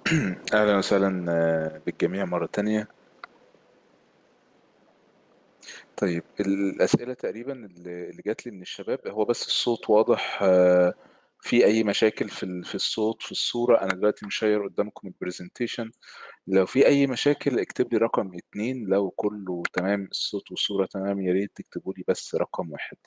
أهلا وسهلا آه، بالجميع مرة تانية طيب الأسئلة تقريبا اللي اللي جات لي من الشباب هو بس الصوت واضح آه، في أي مشاكل في ال- في الصوت في الصورة أنا دلوقتي مشير قدامكم البرزنتيشن لو في أي مشاكل اكتب لي رقم اتنين لو كله تمام الصوت والصورة تمام يا ريت تكتبوا لي بس رقم واحد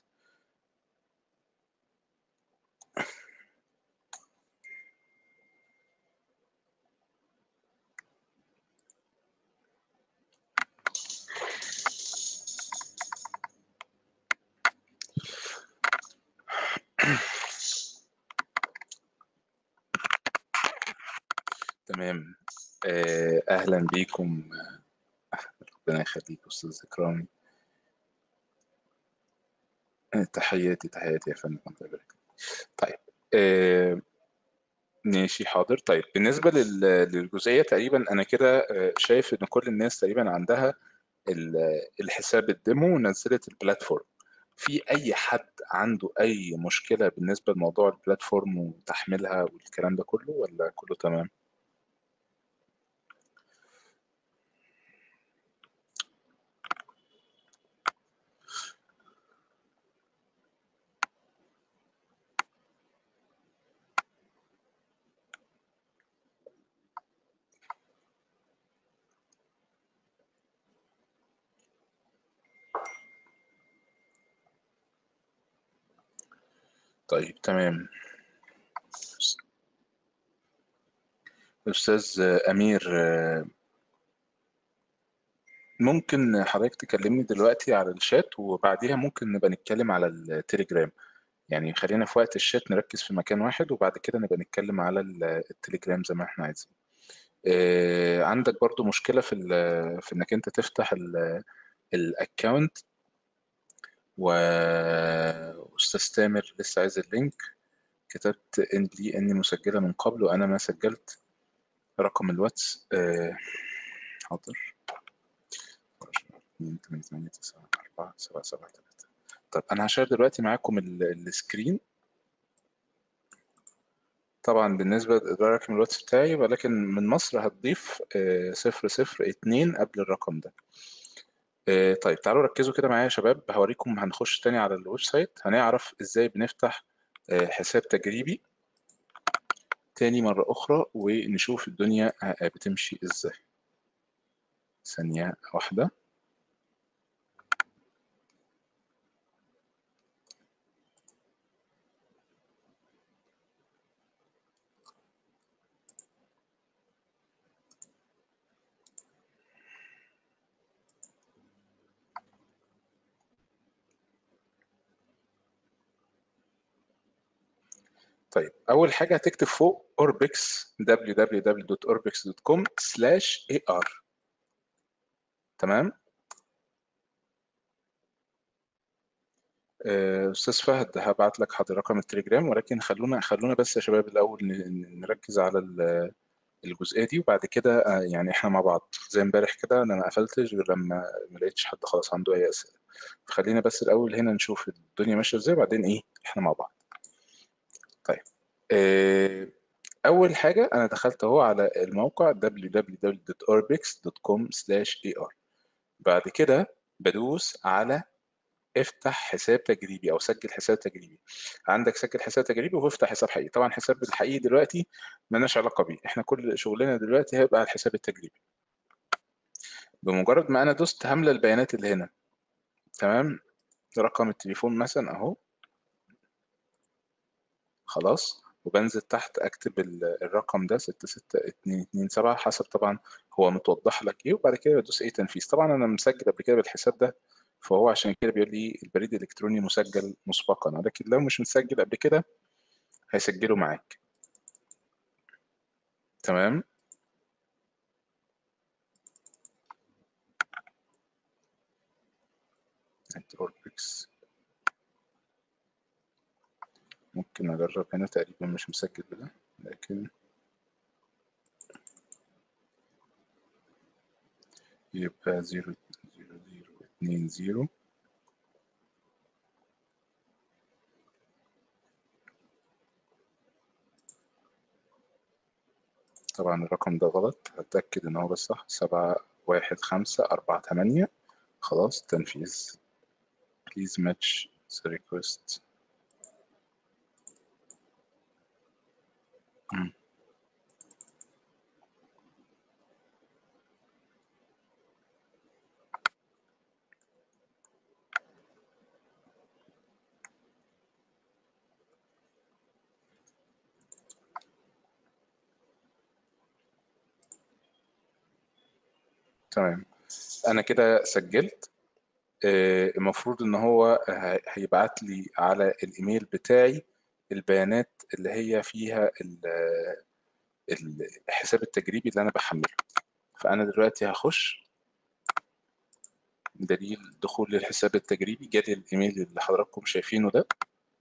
تمام آه، أهلا بيكم ربنا يخليك أستاذ إكرامي آه، تحياتي تحياتي يا فندم الله يبارك طيب آه، ماشي حاضر طيب بالنسبة لل- للجزئية تقريبا أنا كده آه، شايف إن كل الناس تقريبا عندها ال- الحساب الديمو ونزلت البلاتفورم في أي حد عنده أي مشكلة بالنسبة لموضوع البلاتفورم وتحميلها والكلام ده كله ولا كله تمام؟ طيب تمام أستاذ آه، أمير آه، ممكن حضرتك تكلمني دلوقتي على الشات وبعديها ممكن نبقى نتكلم على التليجرام يعني خلينا في وقت الشات نركز في مكان واحد وبعد كده نبقى نتكلم على ال- التليجرام زي ما احنا عايزين آه، عندك برضو مشكلة في ال- في انك انت تفتح الاكونت واستاذ تامر لسه عايز اللينك كتبت ان لي اني مسجلة من قبل وانا ما سجلت رقم الواتس آه، حاضر 2 8 8 9 4 7 7 3 طب انا هشير دلوقتي معاكم ال- السكرين طبعا بالنسبة ده رقم الواتس بتاعي ولكن من مصر هتضيف آه، صفر صفر اتنين قبل الرقم ده آه، طيب تعالوا ركزوا كده معايا يا شباب هوريكم هنخش تاني على الويب سايت هنعرف ازاي بنفتح آه، حساب تجريبي تاني مرة أخرى ونشوف الدنيا آه، بتمشي ازاي ثانية واحدة طيب أول حاجة هتكتب فوق Orbix www.orbix.com/ar تمام آه، أستاذ فهد هبعت لك حاضر رقم التليجرام ولكن خلونا خلونا بس يا شباب الأول ن- نركز على ال- الجزئية دي وبعد كده آه، يعني احنا مع بعض زي امبارح كده انا ما قفلتش غير لما ما لقيتش حد خلاص عنده اي اسئلة فخلينا بس الأول هنا نشوف الدنيا ماشية ازاي وبعدين ايه احنا مع بعض طيب آه، أول حاجة أنا دخلت أهو على الموقع www.orbix.com/ar بعد كده بدوس على افتح حساب تجريبي او سجل حساب تجريبي عندك سجل حساب تجريبي وافتح حساب حقيقي طبعا حساب الحقيقي دلوقتي مالناش علاقه بيه احنا كل شغلنا دلوقتي هيبقى على الحساب التجريبي بمجرد ما انا دوست هملى البيانات اللي هنا تمام رقم التليفون مثلا اهو خلاص وبنزل تحت اكتب ال- الرقم ده 66227 حسب طبعا هو متوضح لك ايه وبعد كده بدوس ايه تنفيذ طبعا انا مسجل قبل كده بالحساب ده فهو عشان كده بيقول لي البريد الالكتروني مسجل مسبقا ولكن لو مش مسجل قبل كده هيسجله معاك تمام اوربكس ممكن اجرب هنا تقريبا مش مسجل بده لكن يبقى زيرو زيرو زيرو اتنين زيرو طبعا الرقم ده غلط هتأكد ان هو بس صح سبعة واحد خمسة أربعة تمانية خلاص تنفيذ please match the request مم. تمام انا كده سجلت آه، المفروض ان هو ه- هيبعت لي على الايميل بتاعي البيانات اللي هي فيها ال- ال- الحساب التجريبي اللي انا بحمله فانا دلوقتي هخش دليل دخول للحساب التجريبي جالي الايميل اللي حضراتكم شايفينه ده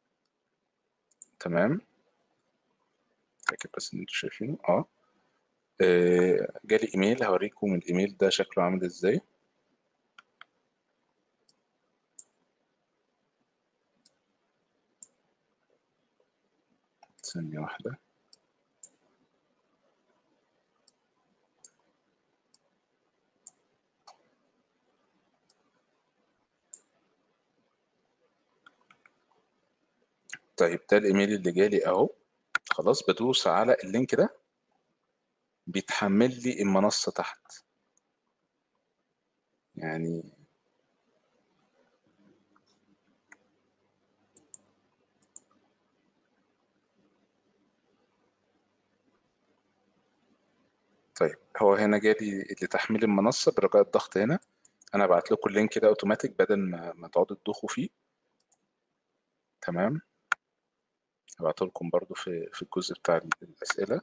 تمام فاكر بس ان انتوا شايفينه اه آه، جالي ايميل هوريكم الايميل ده شكله عامل ازاي ثانية واحدة طيب ده الايميل اللي جالي اهو خلاص بدوس على اللينك ده بيتحمل لي المنصة تحت يعني طيب هو هنا جالي لتحميل المنصة برجاء الضغط هنا انا بعت لكم اللينك ده اوتوماتيك بدل ما ما تقعدوا تدوخوا فيه تمام هبعته لكم برضو في في الجزء بتاع الأسئلة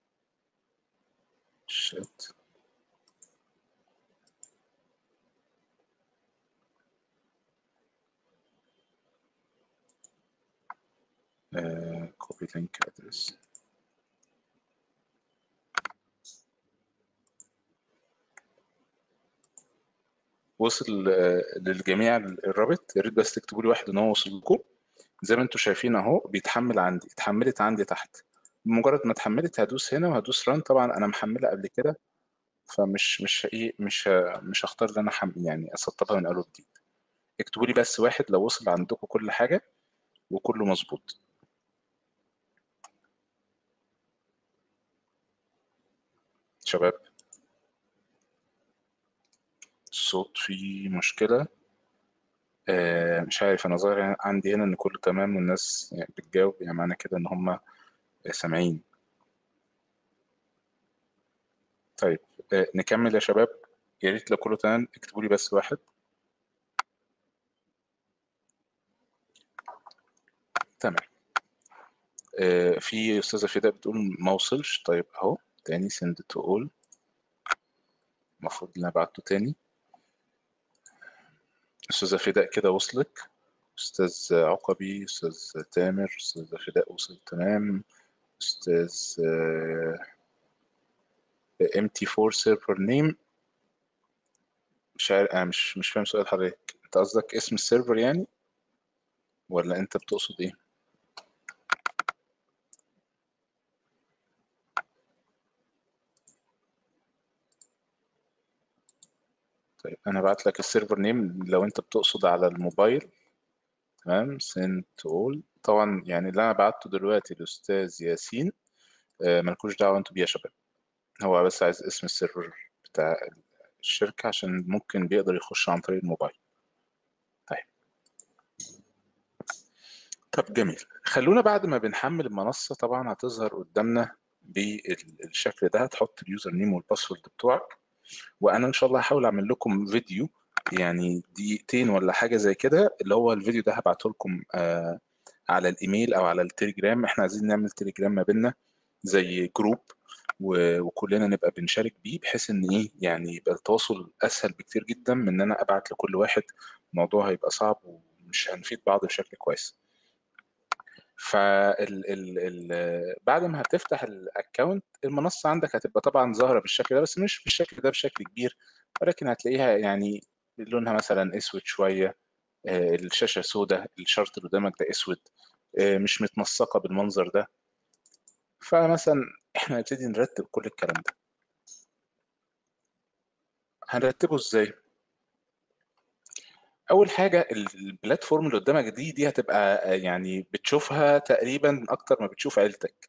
شات كوبي لينك ادرس وصل آه، للجميع الرابط يا ريت بس تكتبوا لي واحد ان هو وصل لكم زي ما انتم شايفين اهو بيتحمل عندي اتحملت عندي تحت بمجرد ما اتحملت هدوس هنا وهدوس ران طبعا انا محملها قبل كده فمش مش ايه مش مش هختار ان انا حم يعني اسطبها من اول وجديد اكتبوا لي بس واحد لو وصل عندكم كل حاجه وكله مظبوط شباب الصوت فيه مشكله آه مش عارف انا ظاهر عندي هنا ان كله تمام والناس يعني بتجاوب يعني معنى كده ان هم سامعين طيب آه نكمل يا شباب يا ريت لو كله تمام اكتبوا لي بس واحد تمام آه في استاذه فداء بتقول ما وصلش طيب اهو تاني send to all المفروض ان انا بعته تاني استاذه فداء كده وصلت استاذ عقبي استاذ تامر استاذ فداء وصل تمام استاذ ام تي 4 سيرفر نيم مش عارف انا مش مش فاهم سؤال حضرتك انت قصدك اسم السيرفر يعني ولا انت بتقصد ايه طيب انا بعت لك السيرفر نيم لو انت بتقصد على الموبايل تمام send to all طبعا يعني اللي انا بعته دلوقتي الاستاذ ياسين آه، ملكوش دعوه انتوا بيه يا شباب هو بس عايز اسم السيرفر بتاع الشركه عشان ممكن بيقدر يخش عن طريق الموبايل طيب طب جميل خلونا بعد ما بنحمل المنصه طبعا هتظهر قدامنا بالشكل ده هتحط اليوزر نيم والباسورد بتوعك وانا ان شاء الله هحاول اعمل لكم فيديو يعني دقيقتين ولا حاجه زي كده اللي هو الفيديو ده هبعته لكم آه على الايميل او على التليجرام احنا عايزين نعمل تليجرام ما بيننا زي جروب و- وكلنا نبقى بنشارك بيه بحيث ان ايه يعني يبقى التواصل اسهل بكتير جدا من ان انا ابعت لكل واحد الموضوع هيبقى صعب ومش هنفيد بعض بشكل كويس فال ال ال بعد ما هتفتح الاكونت المنصه عندك هتبقى طبعا ظاهره بالشكل ده بس مش بالشكل ده بشكل كبير ولكن هتلاقيها يعني لونها مثلا اسود شويه آه، الشاشه سوداء الشرط اللي قدامك ده اسود آه، مش متنسقه بالمنظر ده فمثلا احنا هنبتدي نرتب كل الكلام ده هنرتبه ازاي اول حاجه البلاتفورم اللي قدامك دي دي هتبقى يعني بتشوفها تقريبا اكتر ما بتشوف عيلتك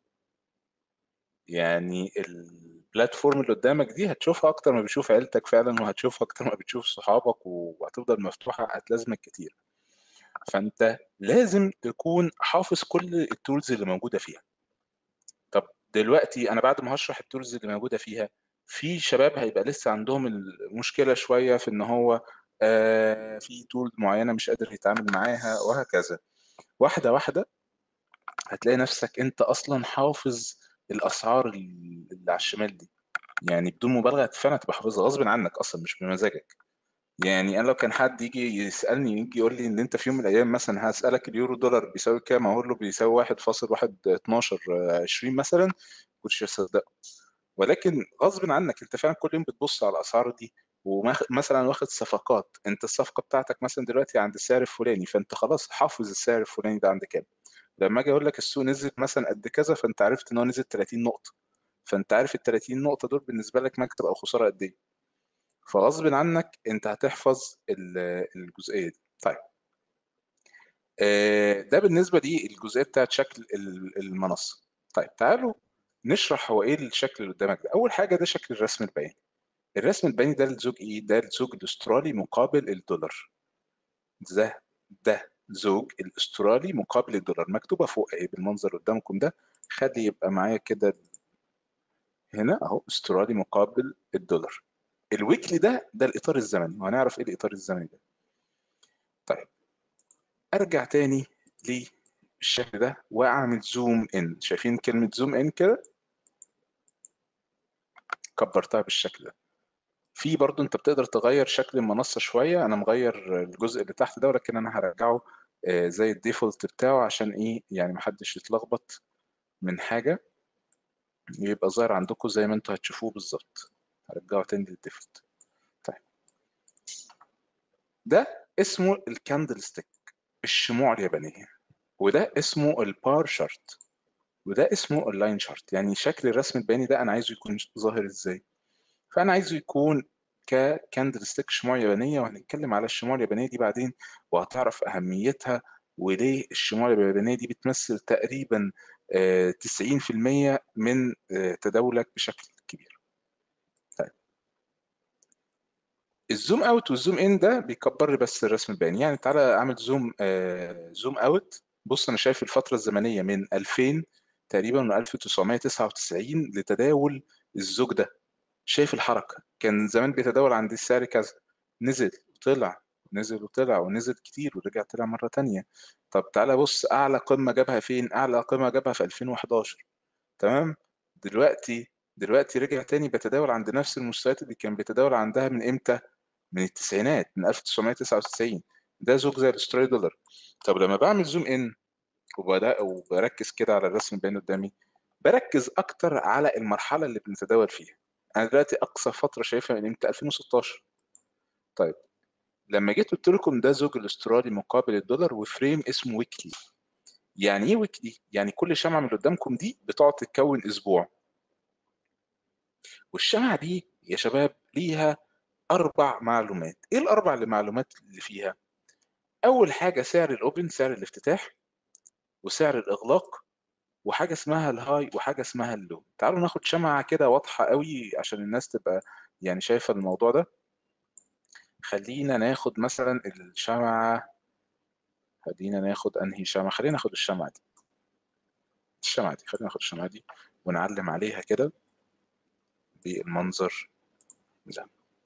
يعني البلاتفورم اللي قدامك دي هتشوفها اكتر ما بتشوف عيلتك فعلا وهتشوفها اكتر ما بتشوف صحابك وهتفضل مفتوحه هتلازمك كتير فانت لازم تكون حافظ كل التولز اللي موجوده فيها طب دلوقتي انا بعد ما هشرح التولز اللي موجوده فيها في شباب هيبقى لسه عندهم المشكله شويه في ان هو آه في تول معينه مش قادر يتعامل معاها وهكذا واحده واحده هتلاقي نفسك انت اصلا حافظ الاسعار اللي على الشمال دي يعني بدون مبالغه فعلا تبقى حافظها غصب عنك اصلا مش بمزاجك يعني انا لو كان حد يجي يسالني يجي يقول لي ان انت في يوم من الايام مثلا هسالك اليورو دولار بيساوي كام اقول له بيساوي 1.112 20 مثلا كنتش هصدقه ولكن غصب عنك انت فعلا كل يوم بتبص على الاسعار دي ومثلا واخد صفقات انت الصفقه بتاعتك مثلا دلوقتي عند السعر الفلاني فانت خلاص حافظ السعر الفلاني ده عند كام لما اجي اقول لك السوق نزل مثلا قد كذا فانت عرفت ان هو نزل 30 نقطه فانت عارف ال 30 نقطه دول بالنسبه لك مكسب او خساره قد ايه فغصب عنك انت هتحفظ الجزئيه دي طيب ده بالنسبه لي الجزئيه بتاعت شكل المنصه طيب تعالوا نشرح هو ايه الشكل اللي قدامك ده اول حاجه ده شكل الرسم البياني الرسم البياني ده الزوج ايه ده الزوج الاسترالي مقابل الدولار ده ده زوج الاسترالي مقابل الدولار مكتوبه فوق اهي بالمنظر اللي قدامكم ده خلي يبقى معايا كده هنا اهو استرالي مقابل الدولار الويكلي ده ده الاطار الزمني وهنعرف ايه الاطار الزمني ده طيب ارجع تاني للشكل ده واعمل زوم ان شايفين كلمه زوم ان كده كبرتها بالشكل ده في برضو انت بتقدر تغير شكل المنصه شويه انا مغير الجزء اللي تحت ده ولكن انا هرجعه زي الديفولت بتاعه عشان ايه يعني محدش يتلخبط من حاجه يبقى ظاهر عندكم زي ما انتوا هتشوفوه بالظبط هرجعه تاني للديفولت طيب ده اسمه الكاندل ستيك الشموع اليابانيه وده اسمه البار شارت وده اسمه اللاين شارت يعني شكل الرسم البياني ده انا عايزه يكون ظاهر ازاي فانا عايزه يكون ككاندل ستيك شموع يابانيه وهنتكلم على الشموع اليابانيه دي بعدين وهتعرف اهميتها وليه الشموع اليابانيه دي بتمثل تقريبا 90% من تداولك بشكل كبير طيب الزوم اوت والزوم ان ده بيكبر لي بس الرسم البياني يعني تعالى اعمل زوم زوم اوت بص انا شايف الفتره الزمنيه من 2000 تقريبا من 1999 لتداول الزوج ده شايف الحركه كان زمان بيتداول عند السعر كذا نزل وطلع نزل وطلع ونزل كتير ورجع طلع مره تانية طب تعالى بص اعلى قمه جابها فين اعلى قمه جابها في 2011 تمام دلوقتي دلوقتي رجع تاني بيتداول عند نفس المستويات اللي كان بيتداول عندها من امتى من التسعينات من 1999 ده زوج زي الاسترالي دولار طب لما بعمل زوم ان وبدا وبركز كده على الرسم اللي قدامي بركز اكتر على المرحله اللي بنتداول فيها انا دلوقتي اقصى فتره شايفها من امتى 2016 طيب لما جيت قلت لكم ده زوج الاسترالي مقابل الدولار وفريم اسمه ويكلي يعني ايه ويكلي يعني كل شمعه من اللي قدامكم دي بتقعد تتكون اسبوع والشمعه دي يا شباب ليها اربع معلومات ايه الاربع معلومات اللي فيها اول حاجه سعر الاوبن سعر الافتتاح وسعر الاغلاق وحاجه اسمها الهاي وحاجه اسمها اللو تعالوا ناخد شمعه كده واضحه قوي عشان الناس تبقى يعني شايفه الموضوع ده خلينا ناخد مثلا الشمعه خلينا ناخد انهي شمعه خلينا ناخد الشمعه دي الشمعه دي خلينا ناخد الشمعه دي ونعلم عليها كده بالمنظر ده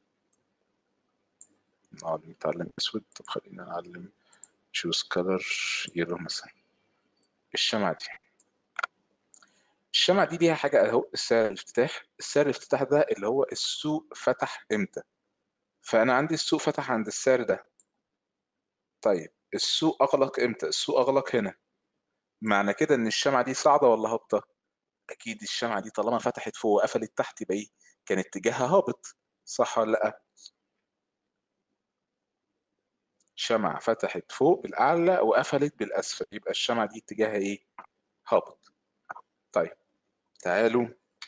نقعد نتعلم اسود طب خلينا نعلم choose color يلو مثلا الشمعة دي الشمعة دي ليها حاجة اهو السعر الافتتاح السعر الافتتاح ده اللي هو السوق فتح امتى فأنا عندي السوق فتح عند السعر ده طيب السوق أغلق امتى السوق أغلق هنا معنى كده إن الشمعة دي صاعدة ولا هابطة أكيد الشمعة دي طالما فتحت فوق وقفلت تحت يبقى إيه كان اتجاهها هابط صح ولا لأ شمعة فتحت فوق بالأعلى وقفلت بالأسفل يبقى الشمعة دي اتجاهها إيه؟ هابط طيب تعالوا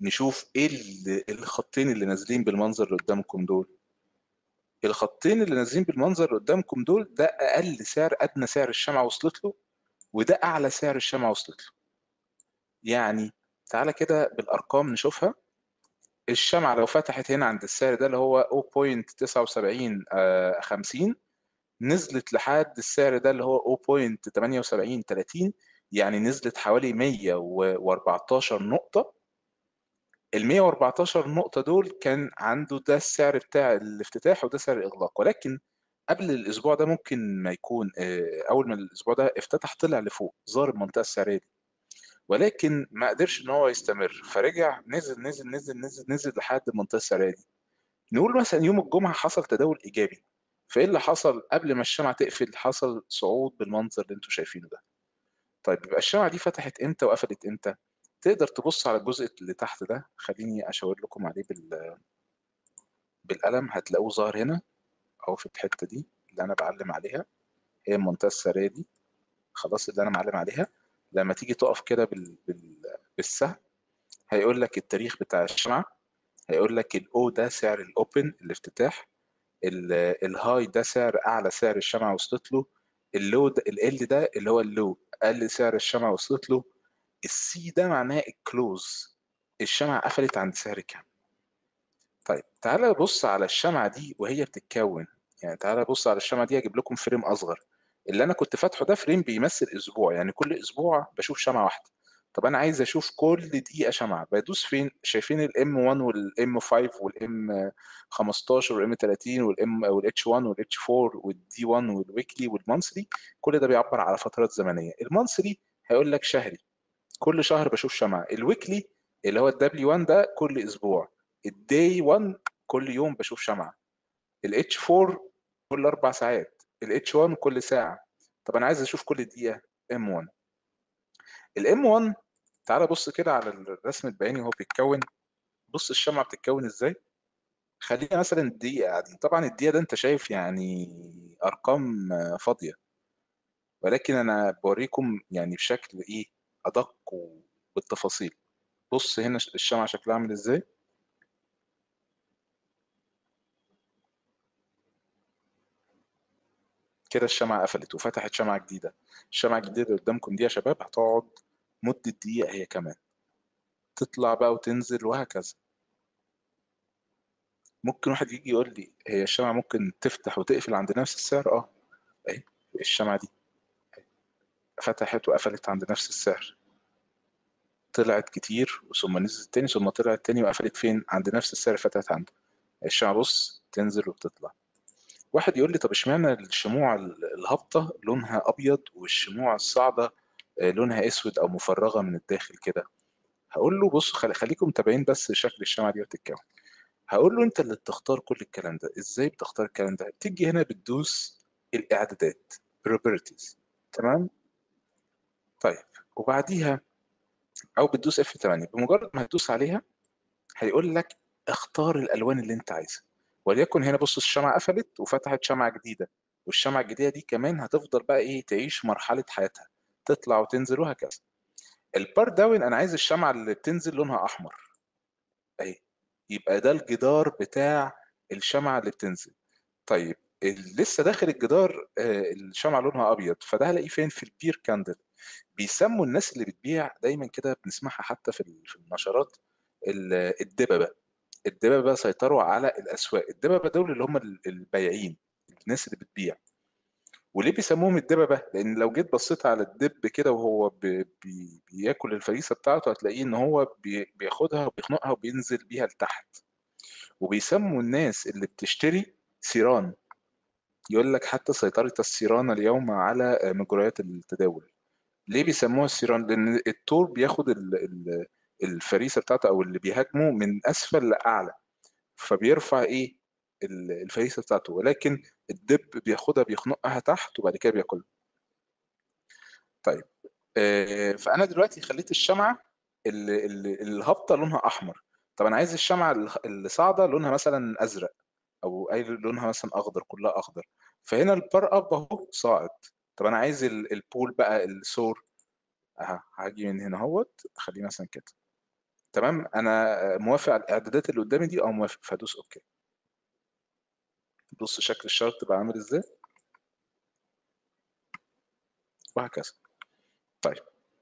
نشوف ايه ال- الخطين اللي نازلين بالمنظر اللي قدامكم دول الخطين اللي نازلين بالمنظر اللي قدامكم دول ده اقل سعر ادنى سعر الشمعة وصلت له وده اعلى سعر الشمعة وصلت له يعني تعالى كده بالارقام نشوفها الشمعة لو فتحت هنا عند السعر ده اللي هو 0.79 آه، 50 نزلت لحد السعر ده اللي هو 0.78 30 يعني نزلت حوالي 114 نقطة ال 114 نقطة دول كان عنده ده السعر بتاع الافتتاح وده سعر الإغلاق ولكن قبل الأسبوع ده ممكن ما يكون آه، أول ما الأسبوع ده افتتح طلع لفوق زار المنطقة السعرية دي ولكن ما قدرش إن هو يستمر فرجع نزل نزل نزل نزل نزل لحد المنطقة السعرية دي نقول مثلا يوم الجمعة حصل تداول إيجابي فإيه اللي حصل قبل ما الشمعة تقفل حصل صعود بالمنظر اللي انتم شايفينه ده طيب يبقى الشمعة دي فتحت امتى وقفلت امتى تقدر تبص على الجزء اللي تحت ده خليني اشاور لكم عليه بال... بالقلم هتلاقوه ظاهر هنا اهو في الحتة دي اللي انا بعلم عليها هي المنطقة السرية دي خلاص اللي انا معلم عليها لما تيجي تقف كده بال... بال... بالسهم هيقول لك التاريخ بتاع الشمعة هيقول لك الاو ده سعر الاوبن الافتتاح ال- الهاي ده سعر اعلى سعر الشمعة وصلت له اللو ده ال ده اللي هو اللو اقل سعر الشمعة وصلت له السي ده معناه الكلوز الشمعة قفلت عند سعر كام طيب تعالى بص على الشمعة دي وهي بتتكون يعني تعالى بص على الشمعة دي اجيب لكم فريم اصغر اللي انا كنت فاتحه ده فريم بيمثل اسبوع يعني كل اسبوع بشوف شمعة واحدة طب انا عايز اشوف كل دقيقة شمعة بدوس فين شايفين الام 1 والام 5 والام 15 والام 30 والام والاتش 1 والاتش 4 والدي 1 والويكلي والمانثلي كل ده بيعبر على فترات زمنية المانثلي هيقول لك شهري كل شهر بشوف شمعة الويكلي اللي هو الدبليو 1 ده كل اسبوع الداي 1 كل يوم بشوف شمعة الاتش 4 كل اربع ساعات الاتش 1 كل ساعة طب انا عايز اشوف كل دقيقة ام 1 الام 1 تعال بص كده على الرسم البياني وهو بيتكون بص الشمعة بتتكون ازاي خلينا مثلا الدقيقة قاعدين طبعا الدقيقة ده انت شايف يعني ارقام فاضية ولكن انا بوريكم يعني بشكل ايه ادق وبالتفاصيل بص هنا الشمعة شكلها عامل ازاي كده الشمعة قفلت وفتحت شمعة جديدة الشمعة الجديدة اللي قدامكم دي يا شباب هتقعد مدة دقيقة هي كمان تطلع بقى وتنزل وهكذا ممكن واحد يجي يقول لي هي الشمعة ممكن تفتح وتقفل عند نفس السعر اه اهي الشمعة دي فتحت وقفلت عند نفس السعر طلعت كتير ثم نزلت تاني ثم طلعت تاني وقفلت فين عند نفس السعر اللي فتحت عنده الشمعة بص تنزل وبتطلع واحد يقول لي طب اشمعنى الشموع الهابطة لونها أبيض والشموع الصاعدة لونها أسود أو مفرغة من الداخل كده هقول له بص خلي خليكم متابعين بس شكل الشمعة دي بتتكون هقول له انت اللي بتختار كل الكلام ده ازاي بتختار الكلام ده تيجي هنا بتدوس الاعدادات properties تمام طيب وبعديها او بتدوس اف 8 بمجرد ما هتدوس عليها هيقول لك اختار الالوان اللي انت عايزها وليكن هنا بص الشمعة قفلت وفتحت شمعة جديدة والشمعة الجديدة دي كمان هتفضل بقى ايه تعيش مرحلة حياتها تطلع وتنزل وهكذا البار داون انا عايز الشمعة اللي بتنزل لونها احمر اهي يبقى ده الجدار بتاع الشمعة اللي بتنزل طيب لسه داخل الجدار الشمعة لونها ابيض فده هلاقيه فين في البير كاندل بيسموا الناس اللي بتبيع دايما كده بنسمعها حتى في النشرات الدببه الدببه سيطروا على الاسواق الدببه دول اللي هم البايعين الناس اللي بتبيع وليه بيسموهم الدببه لان لو جيت بصيت على الدب كده وهو بي بي بياكل الفريسه بتاعته هتلاقيه ان هو بي بياخدها وبيخنقها وبينزل بيها لتحت وبيسموا الناس اللي بتشتري سيران يقول لك حتى سيطرة السيران اليوم على مجريات التداول ليه بيسموها السيران لان التور بياخد ال ال الفريسه بتاعته او اللي بيهاجمه من اسفل لاعلى فبيرفع ايه الفريسه بتاعته ولكن الدب بياخدها بيخنقها تحت وبعد كده بياكلها طيب آه فانا دلوقتي خليت الشمعه اللي, اللي الهابطه لونها احمر طب انا عايز الشمعه اللي صاعده لونها مثلا ازرق او اي لونها مثلا اخضر كلها اخضر فهنا البار اب اهو صاعد طب انا عايز البول بقى السور اها هاجي من هنا اهوت اخليه مثلا كده تمام انا موافق على الاعدادات اللي قدامي دي او موافق فادوس اوكي بص شكل الشرط بقى عامل ازاي وهكذا طيب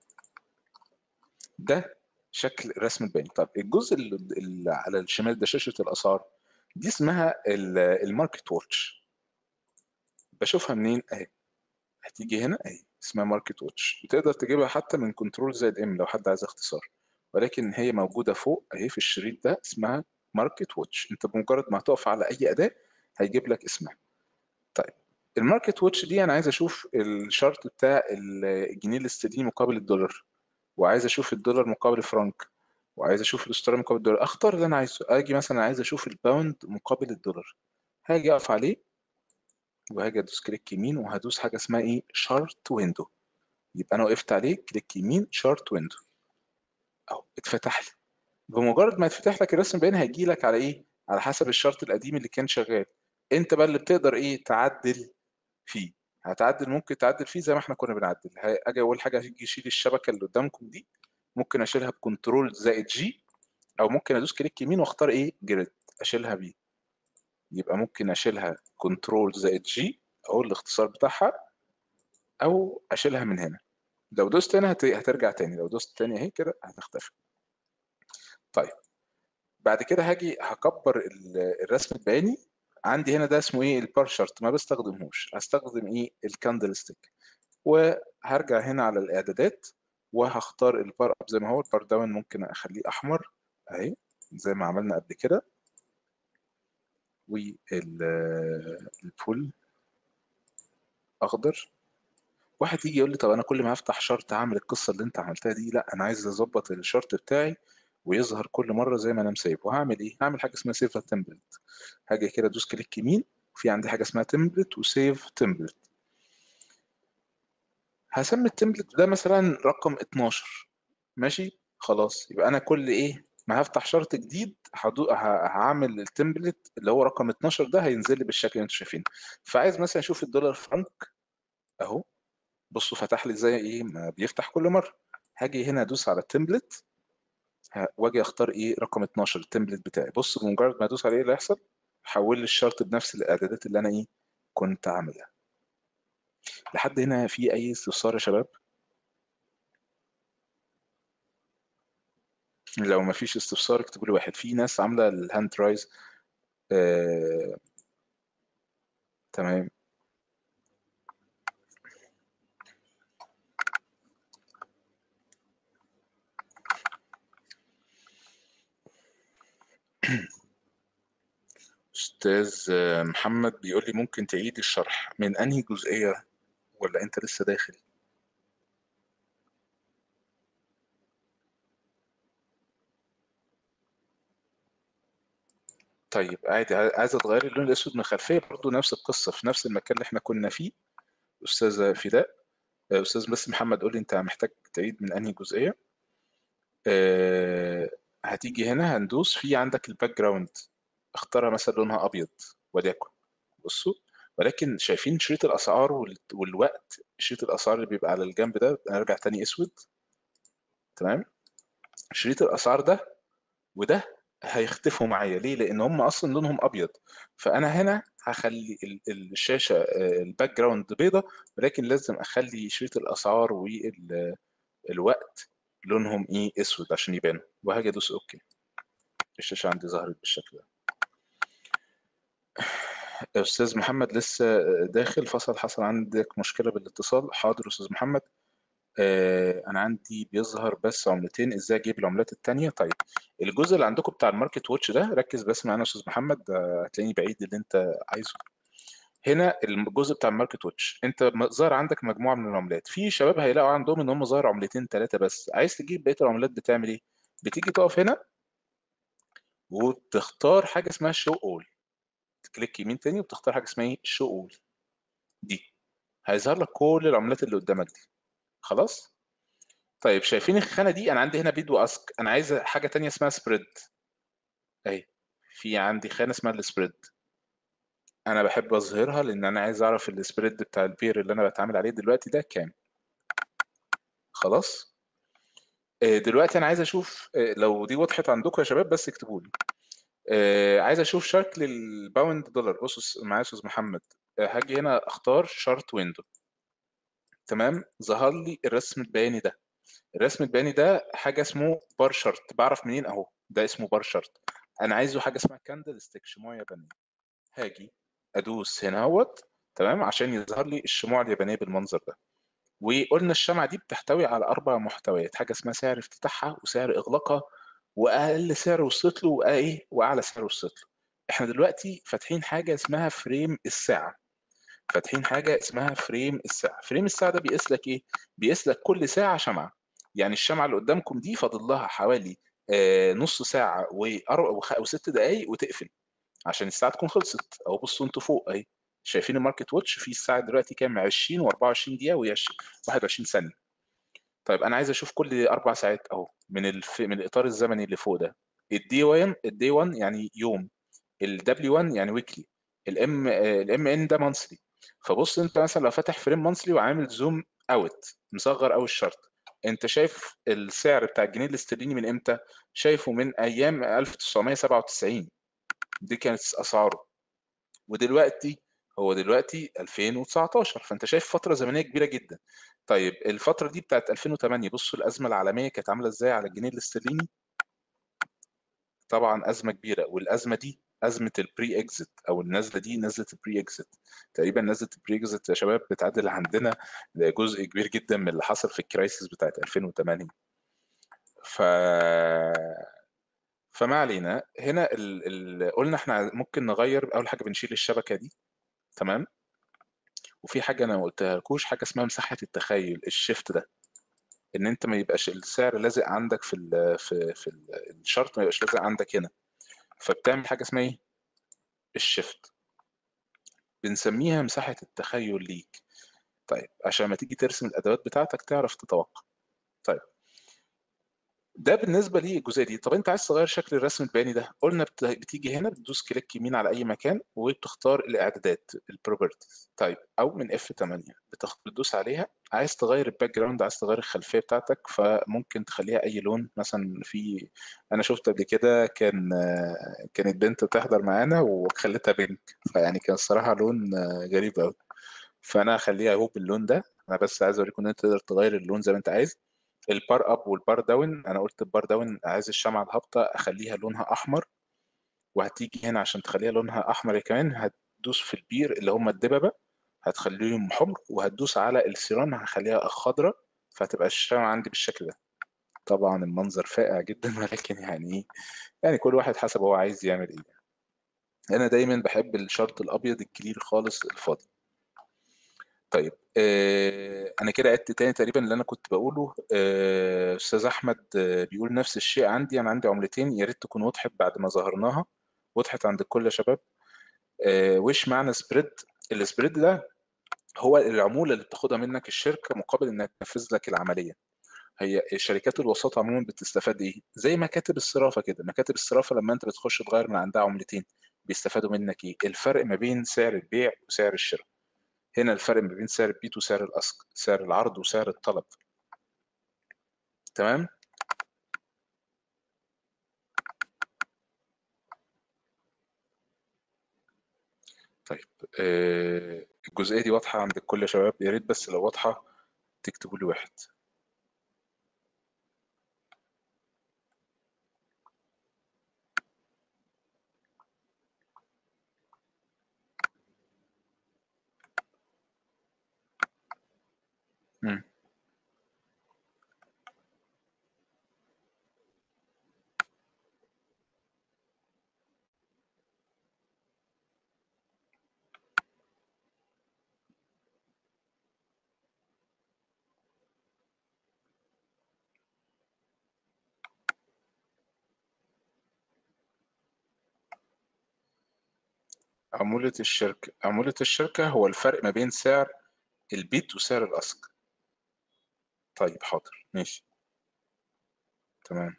ده شكل رسم البياني طب الجزء اللي اللي على الشمال ده شاشه الاسعار دي اسمها الماركت واتش بشوفها منين اهي هتيجي هنا اهي اسمها ماركت واتش بتقدر تجيبها حتى من كنترول زائد ام لو حد عايز اختصار ولكن هي موجوده فوق اهي في الشريط ده اسمها ماركت واتش انت بمجرد ما هتقف على اي اداه هيجيب لك اسمها طيب الماركت واتش دي انا عايز اشوف الشرط بتاع الجنيه الاسترليني مقابل الدولار وعايز اشوف الدولار مقابل الفرنك وعايز اشوف الاسترالي مقابل الدولار اختار اللي انا عايزه اجي مثلا عايز اشوف الباوند مقابل الدولار هاجي اقف عليه وهاجي ادوس كليك يمين وهدوس حاجه اسمها ايه شارت ويندو يبقى انا وقفت عليه كليك يمين شارت ويندو اهو اتفتح لي بمجرد ما يتفتح لك الرسم البياني هيجي لك على ايه على حسب الشرط القديم اللي كان شغال انت بقى اللي بتقدر ايه تعدل فيه هتعدل ممكن تعدل فيه زي ما احنا كنا بنعدل اجي اول حاجه هيجي يشيل الشبكه اللي قدامكم دي ممكن اشيلها بكنترول زائد جي او ممكن ادوس كليك يمين واختار ايه جريد اشيلها بيه يبقى ممكن اشيلها كنترول زائد جي او الاختصار بتاعها او اشيلها من هنا لو دوست هنا هت- هترجع تاني لو دوست تاني اهي كده هتختفي طيب بعد كده هاجي هكبر ال- الرسم البياني عندي هنا ده اسمه ايه البار شارت ما بستخدمهوش هستخدم ايه الكاندل ستيك وهرجع هنا على الاعدادات وهختار البار اب زي ما هو البار داون ممكن اخليه احمر اهي زي ما عملنا قبل كده والفول اخضر واحد يجي يقول لي طب انا كل ما افتح شرط هعمل القصه اللي انت عملتها دي لا انا عايز اظبط الشرط بتاعي ويظهر كل مره زي ما انا مسايبه وهعمل ايه هعمل حاجه اسمها سيف تمبلت هاجي كده ادوس كليك يمين في عندي حاجه اسمها تمبلت وسيف تمبلت هسمي التمبلت ده مثلا رقم 12 ماشي خلاص يبقى انا كل ايه ما هفتح شرط جديد هدو... ه- هعمل التمبلت اللي هو رقم 12 ده هينزل لي بالشكل اللي انتم شايفينه فعايز مثلا اشوف الدولار فرنك اهو بصوا فتح لي زي ايه ما بيفتح كل مره هاجي هنا ادوس على التمبلت ه- واجي اختار ايه رقم 12 التمبلت بتاعي بص بمجرد ما ادوس عليه ايه اللي هيحصل حول لي الشرط بنفس الاعدادات اللي انا ايه كنت عاملها لحد هنا في اي استفسار يا شباب لو ما فيش استفسار اكتبوا لي واحد في ناس عامله الهاند رايز آه... تمام استاذ آه، محمد بيقول لي ممكن تعيد الشرح من انهي جزئيه ولا انت لسه داخل طيب عادي عايز تغيري اللون الاسود من الخلفيه برضه نفس القصه في نفس المكان اللي احنا كنا فيه استاذه فداء آه، استاذ بس محمد قول لي انت محتاج تعيد من انهي جزئيه آه، هتيجي هنا هندوس في عندك الباك جراوند اختارها مثلا لونها ابيض وليكن بصوا ولكن شايفين شريط الاسعار وال- والوقت شريط الاسعار اللي بيبقى على الجنب ده ارجع تاني اسود تمام شريط الاسعار ده وده هيختفوا معايا ليه لان هم اصلا لونهم ابيض فانا هنا هخلي ال- ال- الشاشه آه، الباك جراوند بيضه ولكن لازم اخلي شريط الاسعار والوقت لونهم ايه اسود عشان يبانوا وهاجي ادوس اوكي الشاشه عندي ظهرت بالشكل ده استاذ محمد لسه داخل فصل حصل عندك مشكله بالاتصال حاضر استاذ محمد آه، انا عندي بيظهر بس عملتين ازاي اجيب العملات التانية طيب الجزء اللي عندكم بتاع الماركت واتش ده ركز بس معانا يا استاذ محمد آه، هتلاقيني بعيد اللي انت عايزه هنا الجزء بتاع الماركت واتش انت م- ظاهر عندك مجموعه من العملات في شباب هيلاقوا عندهم ان هم ظاهر عملتين ثلاثه بس عايز تجيب بقيه العملات بتعمل ايه بتيجي تقف هنا وتختار حاجه اسمها شو اول تكليك يمين تاني وبتختار حاجه اسمها ايه شو اول دي هيظهر لك كل العملات اللي قدامك دي خلاص طيب شايفين الخانه دي انا عندي هنا بيد واسك انا عايز حاجه تانية اسمها سبريد اهي في عندي خانه اسمها السبريد انا بحب اظهرها لان انا عايز اعرف السبريد بتاع البير اللي انا بتعامل عليه دلوقتي ده كام خلاص آه، دلوقتي انا عايز اشوف آه، لو دي وضحت عندكم يا شباب بس اكتبوا لي آه، عايز اشوف شكل الباوند دولار بصوا معايا يا استاذ محمد آه، هاجي هنا اختار شارت ويندو تمام ظهر لي الرسم البياني ده الرسم البياني ده حاجه اسمه بار شارت بعرف منين اهو ده اسمه بار شارت انا عايزه حاجه اسمها كاندل ستيك شموع يابانيه هاجي ادوس هنا اهوت تمام عشان يظهر لي الشموع اليابانيه بالمنظر ده وقلنا الشمعة دي بتحتوي على أربع محتويات حاجة اسمها سعر افتتاحها وسعر إغلاقها وأقل سعر وصلت له وإيه وأعلى سعر وصلت له إحنا دلوقتي فاتحين حاجة اسمها فريم الساعة فاتحين حاجة اسمها فريم الساعة فريم الساعة ده بيقيس لك إيه بيقيس لك كل ساعة شمعة يعني الشمعة اللي قدامكم دي فاضل لها حوالي آه نص ساعة وست دقايق وتقفل عشان الساعة تكون خلصت أهو بصوا أنتوا فوق أهي شايفين الماركت واتش في الساعه دلوقتي كام 20 و24 دقيقه و21 ثانيه طيب انا عايز اشوف كل اربع ساعات اهو من الف... من الاطار الزمني اللي فوق ده الدي 1 الدي 1 يعني يوم الدبليو 1 يعني ويكلي الام الام ان ده مانثلي فبص انت مثلا لو فاتح فريم مانثلي وعامل زوم اوت مصغر قوي الشرط انت شايف السعر بتاع الجنيه الاسترليني من امتى شايفه من ايام 1997 دي كانت اسعاره ودلوقتي هو دلوقتي 2019 فانت شايف فتره زمنيه كبيره جدا طيب الفتره دي بتاعت 2008 بصوا الازمه العالميه كانت عامله ازاي على الجنيه الاسترليني طبعا ازمه كبيره والازمه دي ازمه البري اكزيت او النزله دي نزله البري اكزيت تقريبا نزله البري اكزيت يا شباب بتعادل عندنا جزء كبير جدا من اللي حصل في الكرايسيس بتاعت 2008 ف فما علينا هنا ال... ال... قلنا احنا ممكن نغير اول حاجه بنشيل الشبكه دي تمام وفي حاجه انا ما قلتهالكوش حاجه اسمها مساحه التخيل الشيفت ده ان انت ما يبقاش السعر لازق عندك في ال في في الشرط ما يبقاش لازق عندك هنا فبتعمل حاجه اسمها ايه الشيفت بنسميها مساحه التخيل ليك طيب عشان ما تيجي ترسم الادوات بتاعتك تعرف تتوقع طيب ده بالنسبه للجزئيه دي طب انت عايز تغير شكل الرسم البياني ده قلنا بتيجي هنا بتدوس كليك يمين على اي مكان وبتختار الاعدادات البروبرتيز طيب او من اف 8 بتدوس عليها عايز تغير الباك جراوند عايز تغير الخلفيه بتاعتك فممكن تخليها اي لون مثلا في انا شفت قبل كده كان كانت بنت تحضر معانا وخليتها بينك فيعني كان الصراحه لون غريب قوي فانا هخليها اهو باللون ده انا بس عايز اوريكم ان انت تقدر تغير اللون زي ما انت عايز البار اب والبار داون انا قلت البار داون عايز الشمعة الهابطة اخليها لونها احمر وهتيجي هنا عشان تخليها لونها احمر كمان هتدوس في البير اللي هم الدببة هتخليهم حمر وهتدوس على السيران هخليها خضراء فهتبقى الشمعة عندي بالشكل ده طبعا المنظر فائع جدا ولكن يعني ايه يعني كل واحد حسب هو عايز يعمل ايه انا دايما بحب الشرط الابيض الكلير خالص الفاضي طيب آه انا كده عدت تاني تقريبا اللي انا كنت بقوله آه استاذ احمد آه بيقول نفس الشيء عندي انا عندي عملتين يا ريت تكون وضحت بعد ما ظهرناها وضحت عند الكل يا شباب آه وش معنى سبريد السبريد ده هو العموله اللي بتاخدها منك الشركه مقابل انها تنفذ لك العمليه هي شركات الوساطة عموما بتستفاد ايه زي مكاتب الصرافة كده مكاتب الصرافة لما انت بتخش تغير من عندها عملتين بيستفادوا منك ايه الفرق ما بين سعر البيع وسعر الشراء هنا الفرق ما بين سعر البيت وسعر الأسق سعر العرض وسعر الطلب تمام طيب آه الجزئية دي واضحة عند الكل يا شباب يا ريت بس لو واضحة تكتبوا لي واحد مم. عمولة الشركة عمولة الشركة هو الفرق ما بين سعر البيت وسعر الأسق طيب حاضر ماشي تمام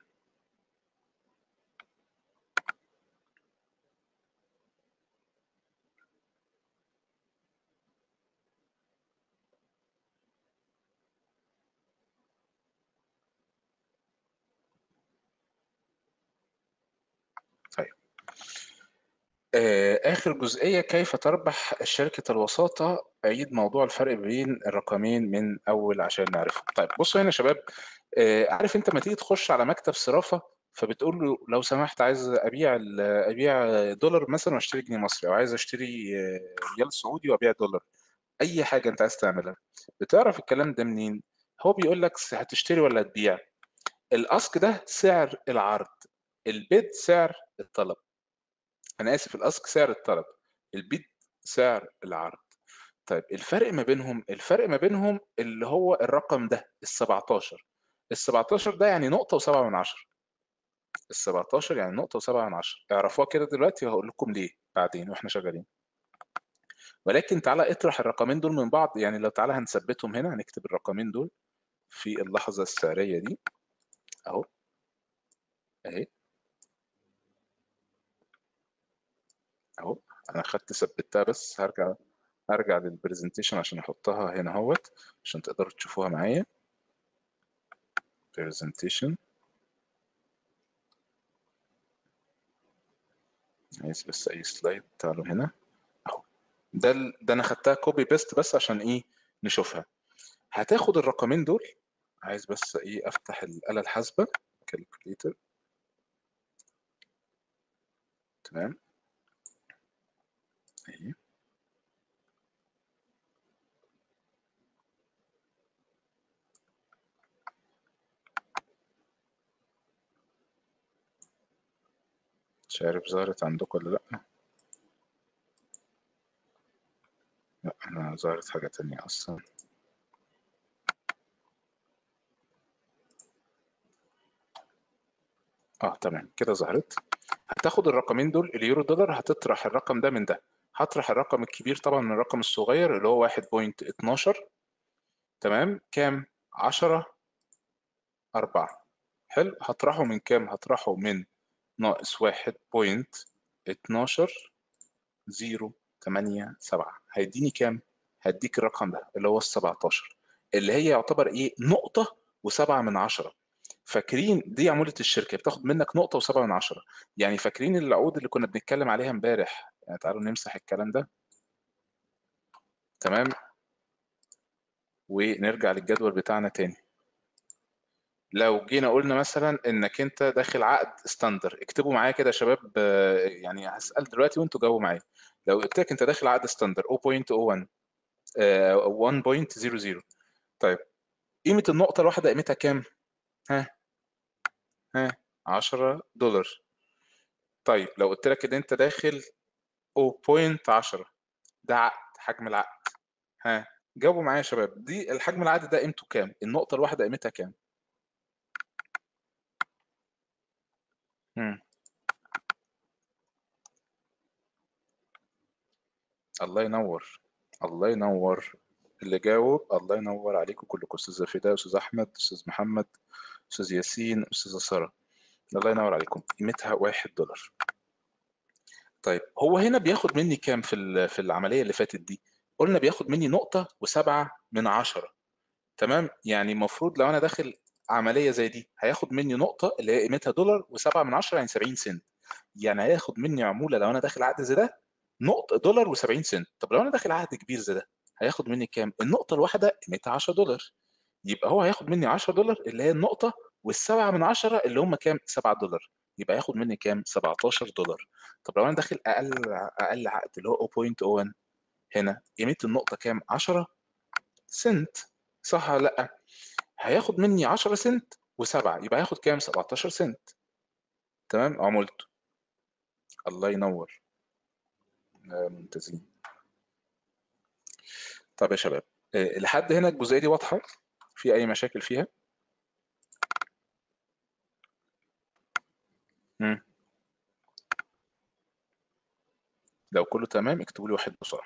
آه، آخر جزئية كيف تربح شركة الوساطة عيد موضوع الفرق بين الرقمين من أول عشان نعرفه طيب بصوا هنا يا شباب آه، عارف أنت ما تيجي تخش على مكتب صرافة فبتقول له لو سمحت عايز أبيع أبيع دولار مثلا وأشتري جنيه مصري أو عايز أشتري آه، ريال سعودي وأبيع دولار أي حاجة أنت عايز تعملها بتعرف الكلام ده منين؟ هو بيقول لك هتشتري ولا تبيع الاسك ده سعر العرض البيد سعر الطلب انا اسف الاسك سعر الطلب البيد سعر العرض طيب الفرق ما بينهم الفرق ما بينهم اللي هو الرقم ده ال 17 ال 17 ده يعني نقطة و7 من عشرة ال 17 يعني نقطة و7 من عشرة اعرفوها كده دلوقتي وهقول لكم ليه بعدين واحنا شغالين ولكن تعالى اطرح الرقمين دول من بعض يعني لو تعالى هنثبتهم هنا هنكتب الرقمين دول في اللحظة السعرية دي اهو اهي اهو انا خدت ثبتها بس هرجع هرجع للبرزنتيشن عشان احطها هنا اهوت عشان تقدروا تشوفوها معايا برزنتيشن عايز بس اي سلايد تعالوا هنا اهو ده ال... ده انا خدتها كوبي بيست بس عشان ايه نشوفها هتاخد الرقمين دول عايز بس ايه افتح الآلة الحاسبة كالكوليتر تمام اهي مش عارف ظهرت عندكم ولا لأ لا أنا ظهرت حاجة تانية أصلا اه تمام كده ظهرت هتاخد الرقمين دول اليورو دولار هتطرح الرقم ده من ده هطرح الرقم الكبير طبعا من الرقم الصغير اللي هو 1.12 تمام كام 10 4 حلو هطرحه من كام هطرحه من ناقص 1.12 0 8 7 هيديني كام هديك الرقم ده اللي هو ال 17 اللي هي يعتبر ايه نقطة وسبعة من عشرة فاكرين دي عمولة الشركة بتاخد منك نقطة وسبعة من عشرة يعني فاكرين العقود اللي كنا بنتكلم عليها امبارح يعني تعالوا نمسح الكلام ده تمام ونرجع للجدول بتاعنا تاني لو جينا قلنا مثلا انك انت داخل عقد ستاندر اكتبوا معايا كده يا شباب يعني هسال دلوقتي وانتوا جاوبوا معايا لو قلت لك انت داخل عقد ستاندر 0.01 1.00 طيب قيمه النقطه الواحده قيمتها كام ها ها 10 دولار طيب لو قلت لك ان انت داخل 0.10 ده عقد حجم العقد ها جاوبوا معايا يا شباب دي الحجم العقد ده قيمته كام النقطه الواحده قيمتها كام مم. الله ينور الله ينور اللي جاوب الله ينور عليكم كلكم استاذه فداء استاذ احمد استاذ محمد استاذ ياسين استاذه ساره الله ينور عليكم قيمتها واحد دولار طيب هو هنا بياخد مني كام في في العمليه اللي فاتت دي قلنا بياخد مني نقطه وسبعة من عشرة تمام يعني المفروض لو انا داخل عمليه زي دي هياخد مني نقطه اللي هي قيمتها دولار وسبعة من عشرة يعني 70 سنت يعني هياخد مني عموله لو انا داخل عقد زي ده نقطه دولار و70 سنت طب لو انا داخل عقد كبير زي ده هياخد مني كام النقطه الواحده قيمتها 10 دولار يبقى هو هياخد مني 10 دولار اللي هي النقطه والسبعة من عشرة اللي هم كام 7 دولار يبقى ياخد مني كام 17 دولار طب لو انا داخل اقل اقل عقد اللي هو 0.01 هنا قيمه النقطه كام 10 سنت صح ولا لا هياخد مني 10 سنت و7 يبقى هياخد كام 17 سنت تمام عمولته الله ينور ممتازين طب يا شباب لحد هنا الجزئيه دي واضحه في اي مشاكل فيها مم. لو كله تمام اكتبوا لي واحد بسرعه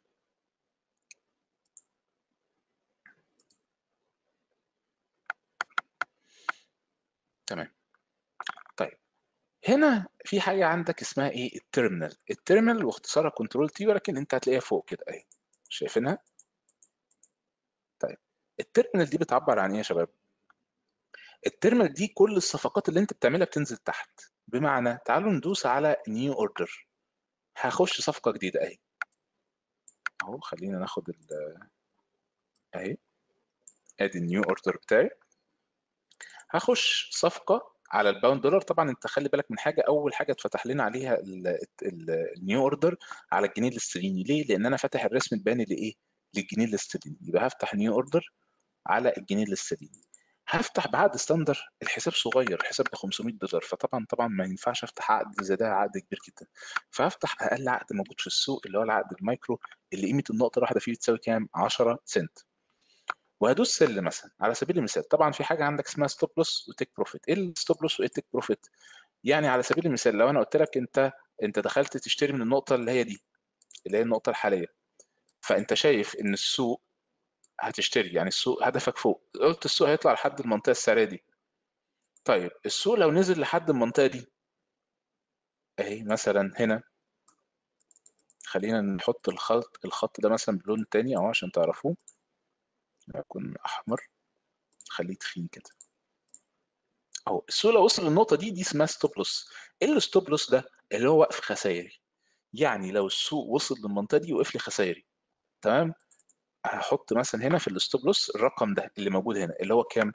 تمام طيب هنا في حاجه عندك اسمها ايه التيرمينال التيرمينال واختصارها كنترول تي ولكن انت هتلاقيها فوق كده اهي شايفينها طيب التيرمينال دي بتعبر عن ايه يا شباب التيرمينال دي كل الصفقات اللي انت بتعملها بتنزل تحت بمعنى تعالوا ندوس على نيو اوردر هخش صفقه جديده اهي اهو خلينا ناخد ال اهي ادي النيو اوردر بتاعي هخش صفقه على الباوند دولار طبعا انت خلي بالك من حاجه اول حاجه اتفتح لنا عليها النيو اوردر على الجنيه الاسترليني ليه لان انا فاتح الرسم البياني لايه للجنيه الاسترليني يبقى هفتح نيو اوردر على الجنيه الاسترليني هفتح بعقد ستاندر الحساب صغير الحساب ب 500 دولار فطبعا طبعا ما ينفعش افتح عقد زي ده عقد كبير جدا فهفتح اقل عقد موجود في السوق اللي هو العقد المايكرو اللي قيمه النقطه الواحده فيه بتساوي كام 10 سنت وهدوس سل مثلا على سبيل المثال طبعا في حاجه عندك اسمها ستوب لوس وتيك بروفيت ايه الستوب لوس وايه التيك بروفيت يعني على سبيل المثال لو انا قلت لك انت انت دخلت تشتري من النقطه اللي هي دي اللي هي النقطه الحاليه فانت شايف ان السوق هتشتري يعني السوق هدفك فوق قلت السوق هيطلع لحد المنطقه السعريه دي طيب السوق لو نزل لحد المنطقه دي اهي مثلا هنا خلينا نحط الخط الخط ده مثلا بلون تاني اهو عشان تعرفوه يكون احمر خليه تخين كده اهو السوق لو وصل للنقطه دي دي اسمها ستوب لوس ايه الستوب لوس ده اللي هو وقف خسائري يعني لو السوق وصل للمنطقه دي وقف لي خسائري تمام هحط مثلا هنا في الستوب لوس الرقم ده اللي موجود هنا اللي هو كام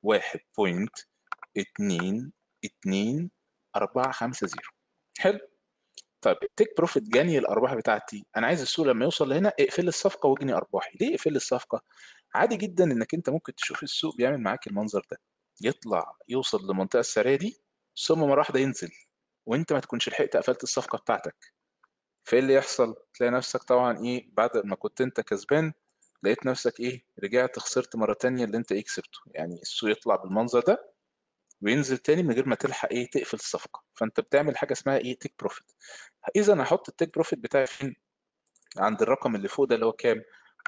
1.22450 حلو طيب التيك بروفيت جاني الارباح بتاعتي انا عايز السوق لما يوصل لهنا اقفل الصفقه واجني ارباحي ليه اقفل الصفقه عادي جدا انك انت ممكن تشوف السوق بيعمل معاك المنظر ده يطلع يوصل للمنطقه السعريه دي ثم مره واحده ينزل وانت ما تكونش لحقت قفلت الصفقه بتاعتك فايه اللي يحصل تلاقي نفسك طبعا ايه بعد ما كنت انت كسبان لقيت نفسك ايه رجعت خسرت مره تانية اللي انت ايه كسبته يعني السوق يطلع بالمنظر ده وينزل تاني من غير ما تلحق ايه تقفل الصفقه فانت بتعمل حاجه اسمها ايه تيك بروفيت اذا هحط التيك بروفيت بتاعي فين عند الرقم اللي فوق ده اللي هو كام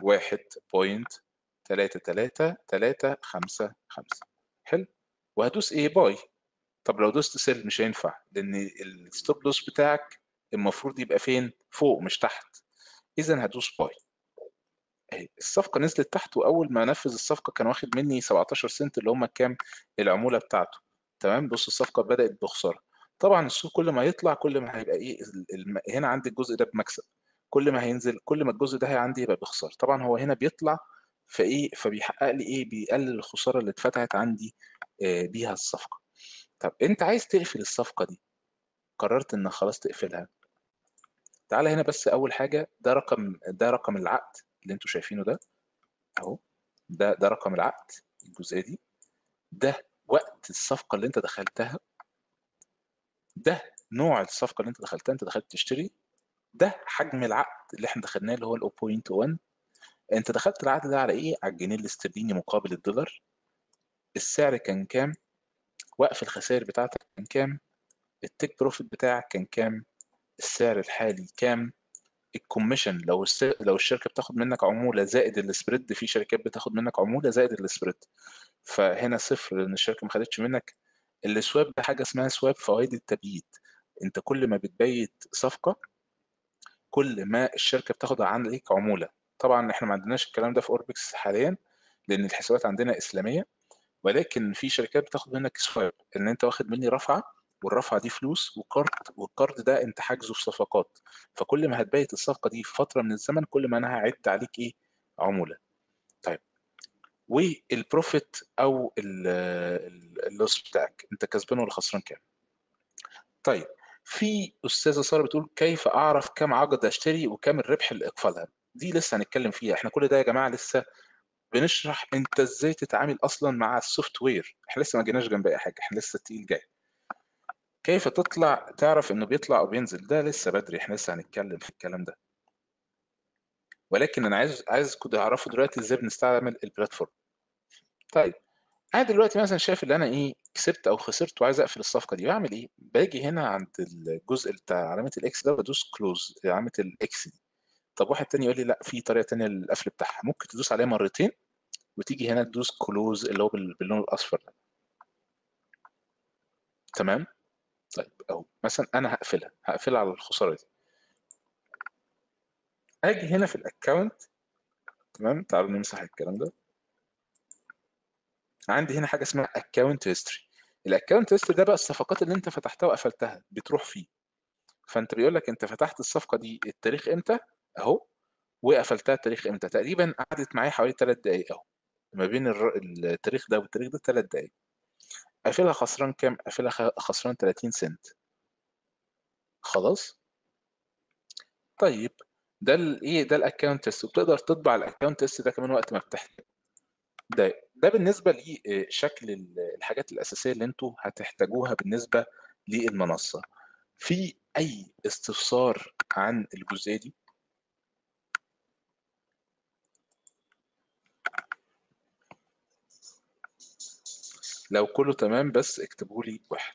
1.33355 حلو وهدوس ايه باي طب لو دوست سيل مش هينفع لان الستوب لوس بتاعك المفروض يبقى فين فوق مش تحت اذا هدوس باي اهي الصفقه نزلت تحت واول ما نفذ الصفقه كان واخد مني 17 سنت اللي هم كام العموله بتاعته تمام بص الصفقه بدات بخساره طبعا السوق كل ما يطلع كل ما هيبقى ايه الم... هنا عندي الجزء ده بمكسب كل ما هينزل كل ما الجزء ده عندي يبقى بخساره طبعا هو هنا بيطلع فايه فبيحقق لي ايه بيقلل الخساره اللي اتفتحت عندي آه بيها الصفقه طب انت عايز تقفل الصفقه دي قررت انك خلاص تقفلها تعالى هنا بس اول حاجه ده رقم ده رقم العقد اللي انتوا شايفينه ده اهو ده ده رقم العقد الجزئيه دي ده وقت الصفقه اللي انت دخلتها ده نوع الصفقه اللي انت دخلتها انت دخلت تشتري ده حجم العقد اللي احنا دخلناه اللي هو ال 0.1 انت دخلت العقد ده على ايه على الجنيه الاسترليني مقابل الدولار السعر كان كام وقف الخسائر بتاعتك كان كام التيك بروفيت بتاعك كان كام السعر الحالي كام الكوميشن لو لو الشركه بتاخد منك عموله زائد السبريد في شركات بتاخد منك عموله زائد السبريد فهنا صفر لان الشركه ما خدتش منك السواب ده حاجه اسمها سواب فوائد التبييت انت كل ما بتبيت صفقه كل ما الشركه بتاخد عليك عموله طبعا احنا ما عندناش الكلام ده في اوربكس حاليا لان الحسابات عندنا اسلاميه ولكن في شركات بتاخد منك سواب ان انت واخد مني رفعه والرفعه دي فلوس وقرض والقرض ده انت حاجزه في صفقات فكل ما هتبيت الصفقه دي في فتره من الزمن كل ما انا هعد عليك ايه عموله طيب والبروفيت او اللوس بتاعك انت كسبان ولا خسران كام طيب في استاذه ساره بتقول كيف اعرف كم عقد اشتري وكم الربح اللي اقفلها دي لسه هنتكلم فيها احنا كل ده يا جماعه لسه بنشرح انت ازاي تتعامل اصلا مع السوفت وير احنا لسه ما جيناش جنب اي حاجه احنا لسه التقيل جاي كيف تطلع تعرف انه بيطلع او بينزل ده لسه بدري احنا لسه هنتكلم في الكلام ده ولكن انا عايز عايزكم تعرفوا دلوقتي ازاي بنستعمل البلاتفورم طيب انا دلوقتي مثلا شايف ان انا ايه كسبت او خسرت وعايز اقفل الصفقه دي بعمل ايه باجي هنا عند الجزء بتاع علامه الاكس ده بدوس كلوز علامه الاكس دي طب واحد تاني يقول لي لا في طريقه تانية للقفل بتاعها ممكن تدوس عليها مرتين وتيجي هنا تدوس كلوز اللي هو باللون الاصفر ده تمام طيب اهو مثلا انا هقفلها هقفلها على الخساره دي اجي هنا في الاكونت تمام تعالوا نمسح الكلام ده عندي هنا حاجه اسمها اكونت هيستوري الاكونت هيستوري ده بقى الصفقات اللي انت فتحتها وقفلتها بتروح فيه فانت بيقول لك انت فتحت الصفقه دي التاريخ امتى اهو وقفلتها التاريخ امتى تقريبا قعدت معايا حوالي 3 دقائق اهو ما بين الر- التاريخ ده والتاريخ ده 3 دقائق قافلها خسران كام قافلها خ- خسران 30 سنت خلاص طيب ده الايه ده الاكونت تيست وبتقدر تطبع الاكونت تيست ده كمان وقت ما بتحتاج ده ده بالنسبه لشكل الحاجات الاساسيه اللي انتوا هتحتاجوها بالنسبه للمنصه في اي استفسار عن الجزئيه دي لو كله تمام بس اكتبوا لي واحد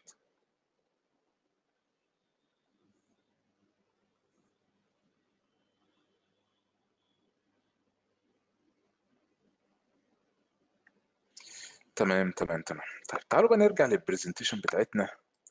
تمام تمام تمام طيب تعالوا بقى نرجع للبرزنتيشن بتاعتنا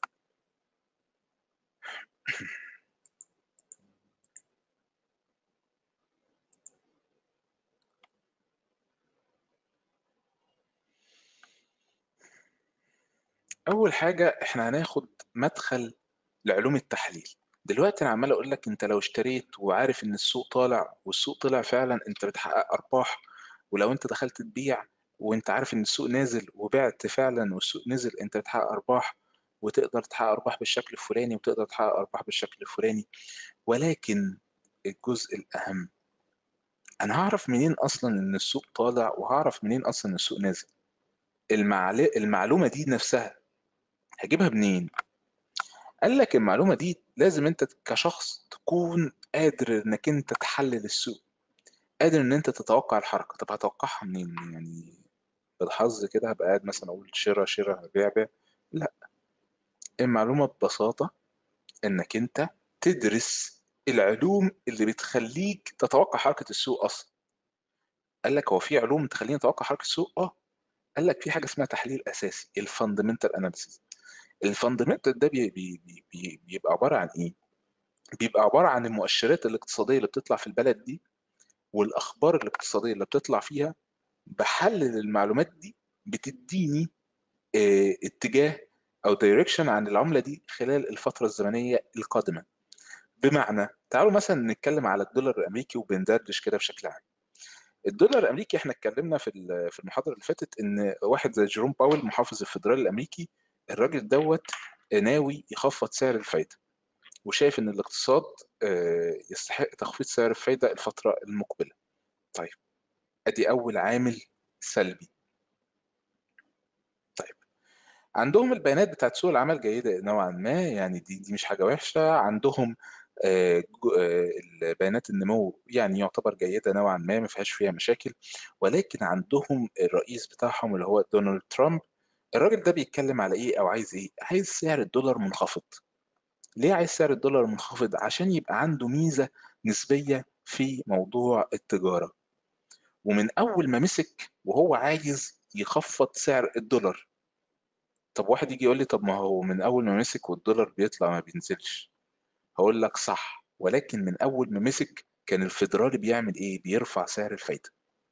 اول حاجه احنا هناخد مدخل لعلوم التحليل دلوقتي انا عمال اقول لك انت لو اشتريت وعارف ان السوق طالع والسوق طلع فعلا انت بتحقق ارباح ولو انت دخلت تبيع وانت عارف ان السوق نازل وبعت فعلا والسوق نزل انت بتحقق ارباح وتقدر تحقق ارباح بالشكل الفلاني وتقدر تحقق ارباح بالشكل الفلاني ولكن الجزء الاهم انا هعرف منين اصلا ان السوق طالع وهعرف منين اصلا ان السوق نازل المعل... المعلومه دي نفسها هجيبها منين قال لك المعلومه دي لازم انت كشخص تكون قادر انك انت تحلل السوق قادر ان انت تتوقع الحركه طب هتوقعها منين يعني بالحظ كده هبقى قاعد مثلا اقول شراء شراء بيع بيع لا المعلومه ببساطه انك انت تدرس العلوم اللي بتخليك تتوقع حركه السوق اصلا قال لك هو في علوم تخليني اتوقع حركه السوق اه قال لك في حاجه اسمها تحليل اساسي الفاندمنتال اناليسيس الفاندمنتال ده بي بي بي بي بيبقى عباره عن ايه بيبقى عباره عن المؤشرات الاقتصاديه اللي بتطلع في البلد دي والاخبار الاقتصاديه اللي بتطلع فيها بحلل المعلومات دي بتديني اه اتجاه او دايركشن عن العمله دي خلال الفتره الزمنيه القادمه بمعنى تعالوا مثلا نتكلم على الدولار الامريكي وبندردش كده بشكل عام الدولار الامريكي احنا اتكلمنا في في المحاضره اللي فاتت ان واحد زي جيروم باول محافظ الفدرالي الامريكي الراجل دوت ناوي يخفض سعر الفايده وشايف ان الاقتصاد يستحق تخفيض سعر الفايده الفتره المقبله طيب ادي اول عامل سلبي طيب عندهم البيانات بتاعت سوق العمل جيده نوعا ما يعني دي دي مش حاجه وحشه عندهم بيانات النمو يعني يعتبر جيدة نوعا ما ما فيهاش فيها مشاكل ولكن عندهم الرئيس بتاعهم اللي هو دونالد ترامب الراجل ده بيتكلم على ايه او عايز ايه عايز سعر الدولار منخفض ليه عايز سعر الدولار منخفض عشان يبقى عنده ميزة نسبية في موضوع التجارة ومن اول ما مسك وهو عايز يخفض سعر الدولار طب واحد يجي يقول لي طب ما هو من اول ما مسك والدولار بيطلع ما بينزلش هقول لك صح ولكن من اول ما مسك كان الفيدرالي بيعمل ايه بيرفع سعر الفايده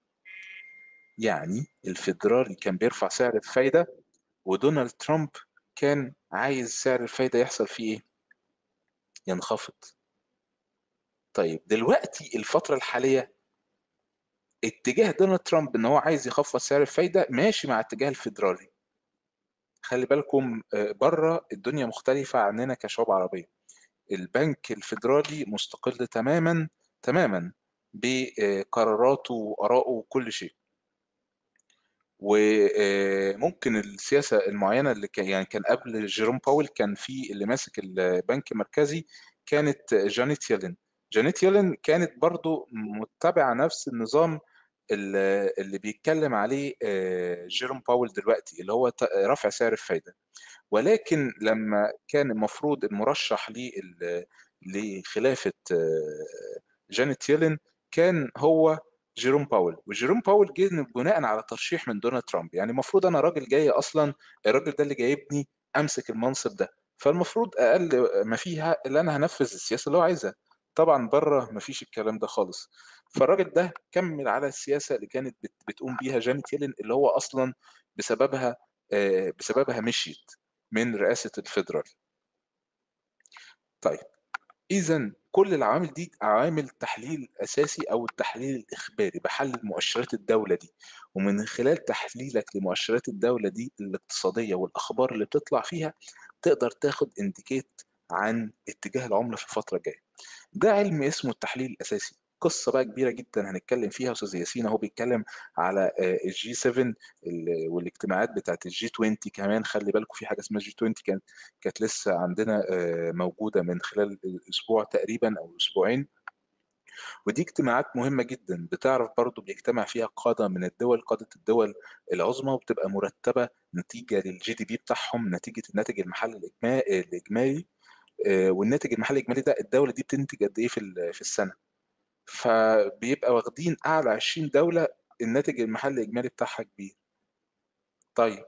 يعني الفيدرالي كان بيرفع سعر الفايده ودونالد ترامب كان عايز سعر الفايده يحصل فيه ايه ينخفض طيب دلوقتي الفتره الحاليه اتجاه دونالد ترامب ان هو عايز يخفض سعر الفايده ماشي مع اتجاه الفيدرالي خلي بالكم بره الدنيا مختلفه عننا كشعوب عربيه البنك الفيدرالي مستقل تماما تماما بقراراته وارائه وكل شيء وممكن السياسه المعينه اللي كان يعني كان قبل جيروم باول كان في اللي ماسك البنك المركزي كانت جانيت يلين جانيت يلين كانت برضو متبعه نفس النظام اللي بيتكلم عليه جيروم باول دلوقتي اللي هو رفع سعر الفايده ولكن لما كان المفروض المرشح لخلافة جانيت يلين كان هو جيروم باول وجيروم باول جه بناء على ترشيح من دونالد ترامب يعني المفروض انا راجل جاي اصلا الراجل ده اللي جايبني امسك المنصب ده فالمفروض اقل ما فيها اللي انا هنفذ السياسه اللي هو عايزها طبعا بره ما فيش الكلام ده خالص فالراجل ده كمل على السياسه اللي كانت بتقوم بيها جانيت يلين اللي هو اصلا بسببها بسببها مشيت من رئاسة الفيدرال طيب إذًا كل العوامل دي عوامل تحليل أساسي أو التحليل الإخباري، باحلل مؤشرات الدولة دي، ومن خلال تحليلك لمؤشرات الدولة دي الاقتصادية والأخبار اللي بتطلع فيها، تقدر تاخد indicate عن اتجاه العملة في الفترة الجاية. ده علم اسمه التحليل الأساسي، قصة بقى كبيرة جدًا هنتكلم فيها، أستاذ ياسين أهو بيتكلم على آآ الG7 ال والاجتماعات بتاعة الG20 كمان خلّي بالكم في حاجة اسمها G20 كانت كانت لسه عندنا آآ موجودة من خلال أسبوع تقريبًا أو أسبوعين. ودي اجتماعات مهمة جدًا، بتعرف برضه بيجتمع فيها قادة من الدول، قادة الدول العظمى، وبتبقى مرتبة نتيجة للGDP بتاعهم، نتيجة الناتج المحلي الإجما الإجمالي، آآ والناتج المحلي الإجمالي ده الدولة دي بتنتج قد إيه في ال في السنة. فبيبقى واخدين أعلى 20 دولة الناتج المحلي الإجمالي بتاعها كبير. طيب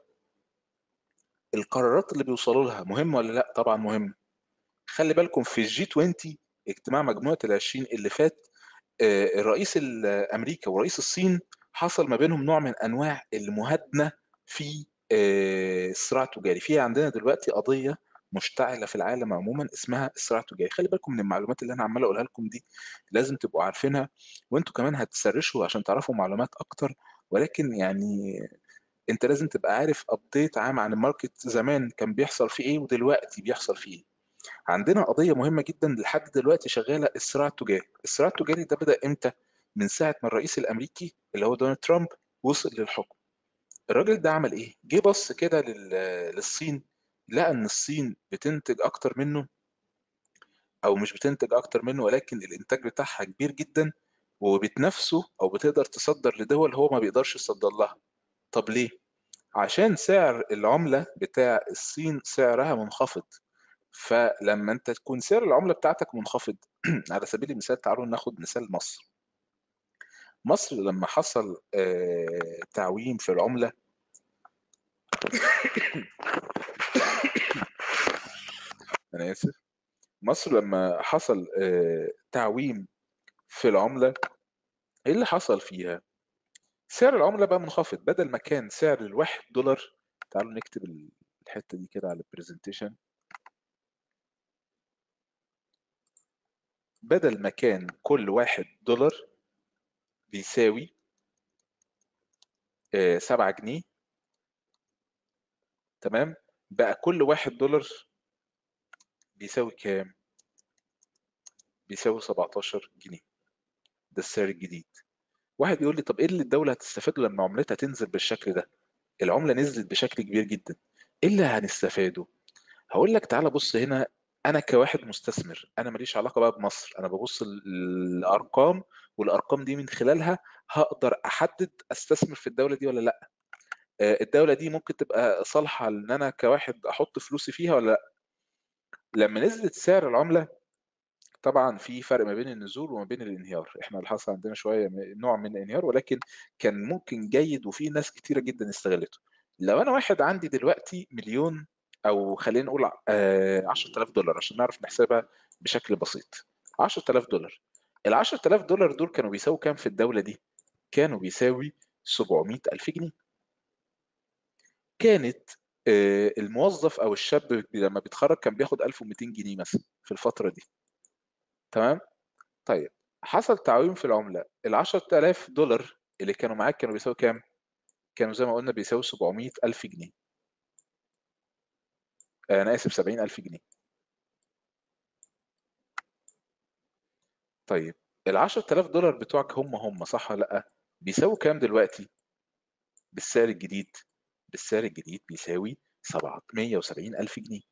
القرارات اللي بيوصلوا لها مهمة والّا لأ؟ طبعًا مهمة. خلّي بالكم في الG20 اجتماع مجموعة ال20 اللي فات، آآ الرئيس ال أمريكا ورئيس الصين حصل ما بينهم نوع من أنواع المهادنة في آآ الصراع التجاري. في عندنا دلوقتي قضية مشتعلة في العالم عمومًا اسمها الصراع التجاري. خلّي بالكم من المعلومات اللي أنا عمّال أقولها لكم دي لازم تبقوا عارفينها، وأنتم كمان هتسرشوا عشان تعرفوا معلومات أكتر، ولكن يعني أنت لازم تبقى عارف update عام عن الmarket زمان كان بيحصل فيه إيه ودلوقتي بيحصل فيه إيه. عندنا قضية مهمة جدًا لحد دلوقتي شغالة الصراع التجاري. الصراع التجاري ده بدأ إمتى؟ من ساعة ما الرئيس الأمريكي اللي هو دونالد ترامب وصل للحكم. الراجل ده عمل إيه؟ جه بَص كده لل للصين، لقى إن الصين بتنتج أكتر منه أو مش بتنتج أكتر منه ولكن الإنتاج بتاعها كبير جدًا، وبتنافسه أو بتقدر تصدّر لدول هو ما بيقدرش يصدّر لها. طب ليه؟ عشان سعر العملة بتاع الصين سعرها منخفض. فلمّا أنت تكون سعر العملة بتاعتك منخفض على سبيل المثال تعالوا ناخد مثال مصر. مصر لمّا حصل آآ تعويم في العملة أنا آسف. مصر لمّا حصل آآ تعويم في العملة، إيه اللي حصل فيها؟ سعر العملة بقى منخفض، بدل ما كان سعر ال$1 تعالوا نكتب ال الحتة دي كده على الpresentation. بدل ما كان كل $1 بيساوي آآ 7 جنيه تمام، بقى كل $1 بيساوي كام؟ بيساوي 17 جنيه. ده السعر الجديد. واحد يقول لي طب إيه اللي الدولة هتستفاده لمّا عملتها تنزل بالشكل ده؟ العملة نزلت بشكل كبير جدًا. إيه اللي هنستفاده؟ هاقول لك تعالَ بُص هنا أنا كواحد مستثمر، أنا ما ليش علاقة بقى بمصر، أنا بابُص ل لأرقام والأرقام دي من خلالها هاقدر أحدد أستثمر في الدولة دي والّا لأ. آآ الدولة دي ممكن تبقى صالحة إن أنا كواحد أحُط فلوسي فيها والّا لأ. لمّا نزلت سعر العملة، طبعًا في فرق ما بين النزول وما بين الانهيار. إحنا اللي حصل عندنا شوية م نوع من الانهيار ولكن كان ممكن جيد وفي ناس كتيرة جدًا استغلّته. لو أنا واحد عندي دلوقتي مليون أو خلّينا نقول آآ 10.000$ عشان نعرف نحسبها بشكل بسيط. 10.000$ ال10.000$ دول كانوا بيساووا كام في الدولة دي؟ كانوا بيساوي 700.000 جنيه. كانت آآ الموظف أو الشاب لمّا بيتخرّج كان بياخد 1200 جنيه مثلًا في الفترة دي. تمام؟ طيب حصل تعويم في العملة، ال10.000$ اللي كانوا معاك كانوا بيساووا كام؟ كانوا زي ما قُلنا بيساووا 700.000 جنيه. آآ أنا آسف 70.000 جنيه. طيب ال10.000$ بتوعك هم، هم صح والّا لأ؟ بيساووا كام دلوقتي؟ بالسعر الجديد؟ بالسعر الجديد بيساوي 770.000 جنيه.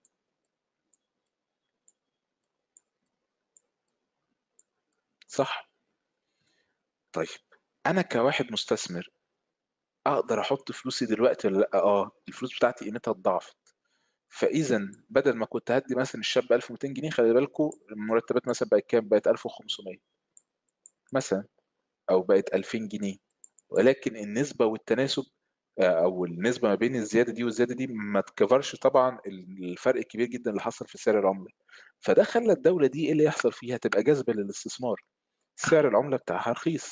صح؟ طيب أنا كواحد مستثمر أقدر أحُط فلوسي دلوقتي والّا لأ؟ آه، الفلوس بتاعتي قيمتها اتضاعفت. فإذًا بدل ما كنت هادّي مثلًا الشاب 1200 جنيه خلّي بالكم المرتبات مثلًا بقت كام؟ بقت 1500 مثلًا أو بقت 2000 جنيه، ولكن النسبة والتناسب آآ أو النسبة ما بين الزيادة دي والزيادة دي ما تكفرش طبعًا ال الفرق الكبير جدًا اللي حصل في سعر العملة. فده خلّى الدولة دي إيه اللي يحصل فيها؟ تبقى جاذبة للاستثمار. سعر العملة بتاعها رخيص.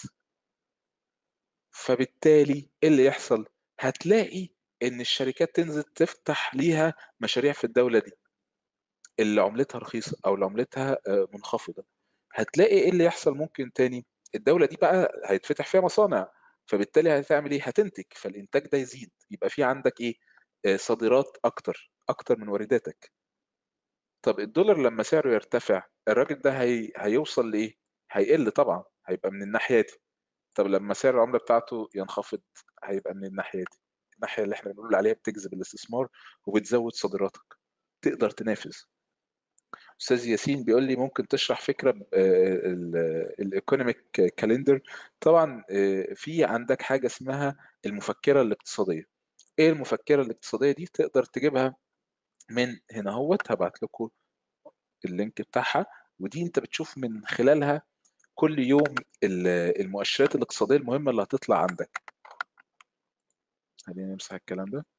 فبالتالي إيه اللي يحصل؟ هتلاقي إن الشركات تنزل تفتح ليها مشاريع في الدولة دي. اللي عملتها رخيصة أو اللي عملتها آه، منخفضة هتلاقي إيه اللي يحصل ممكن تاني الدولة دي بقى هيتفتح فيها مصانع فبالتالي هتعمل إيه هتنتج فالإنتاج ده يزيد يبقى في عندك إيه آه، صادرات أكتر أكتر من وارداتك طب الدولار لما سعره يرتفع الراجل ده هي... هيوصل لإيه هيقل طبعا هيبقى من الناحية دي طب لما سعر العملة بتاعته ينخفض هيبقى من الناحية دي الناحية اللي احنا بنقول عليها بتجذب الاستثمار وبتزود صادراتك تقدر تنافس استاذ ياسين بيقول لي ممكن تشرح فكره الايكونوميك كالندر طبعا آه، في عندك حاجه اسمها المفكره الاقتصاديه ايه المفكره الاقتصاديه دي تقدر تجيبها من هنا اهوت هبعت لكم اللينك بتاعها ودي انت بتشوف من خلالها كل يوم المؤشرات الاقتصاديه المهمه اللي هتطلع عندك خلينا نمسح الكلام ده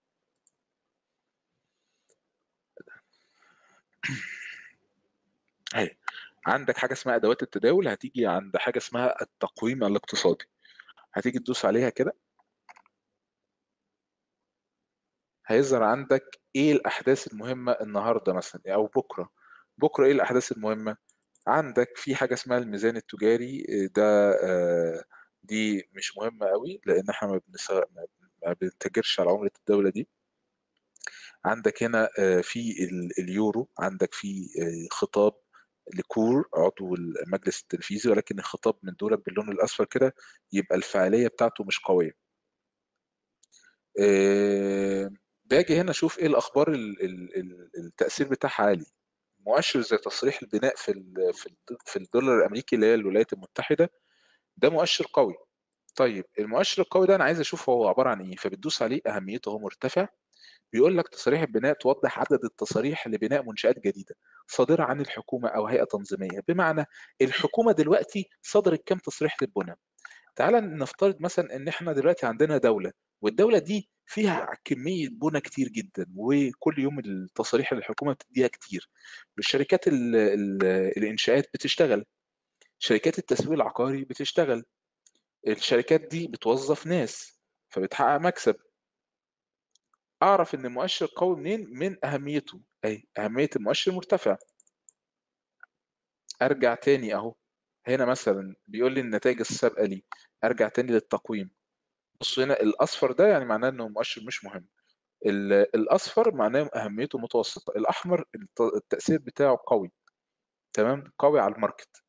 اهي عندك حاجه اسمها ادوات التداول هتيجي عند حاجه اسمها التقويم الاقتصادي هتيجي تدوس عليها كده هيظهر عندك ايه الاحداث المهمه النهارده مثلا او بكره بكره ايه الاحداث المهمه عندك في حاجه اسمها الميزان التجاري ده آه، دي مش مهمه قوي لان احنا ما ما بنتاجرش على عمله الدوله دي عندك هنا آه، في اليورو عندك في آه، خطاب لكور عضو المجلس التنفيذي ولكن الخطاب من دول باللون الاصفر كده يبقى الفعاليه بتاعته مش قويه آه، باجي هنا اشوف ايه الاخبار التاثير بتاعها عالي مؤشر زي تصريح البناء في في الدولار الامريكي اللي هي الولايات المتحده ده مؤشر قوي طيب المؤشر القوي ده انا عايز اشوف هو عباره عن ايه فبتدوس عليه اهميته هو مرتفع بيقول لك تصاريح البناء توضح عدد التصاريح لبناء منشآت جديدة صادرة عن الحكومة أو هيئة تنظيمية بمعنى الحكومة دلوقتي صدرت كم تصريح للبناء تعال نفترض مثلا ان احنا دلوقتي عندنا دولة والدولة دي فيها كمية بنى كتير جدا وكل يوم التصاريح اللي الحكومة بتديها كتير الشركات ال ال الإنشاءات بتشتغل شركات التسويق العقاري بتشتغل الشركات دي بتوظف ناس فبتحقق مكسب اعرف ان المؤشر قوي منين من اهميته اي اهميه المؤشر مرتفع ارجع تاني اهو هنا مثلا بيقول لي النتائج السابقه لي ارجع تاني للتقويم بص هنا الاصفر ده يعني معناه انه مؤشر مش مهم الاصفر معناه اهميته متوسطه الاحمر التاثير بتاعه قوي تمام قوي على الماركت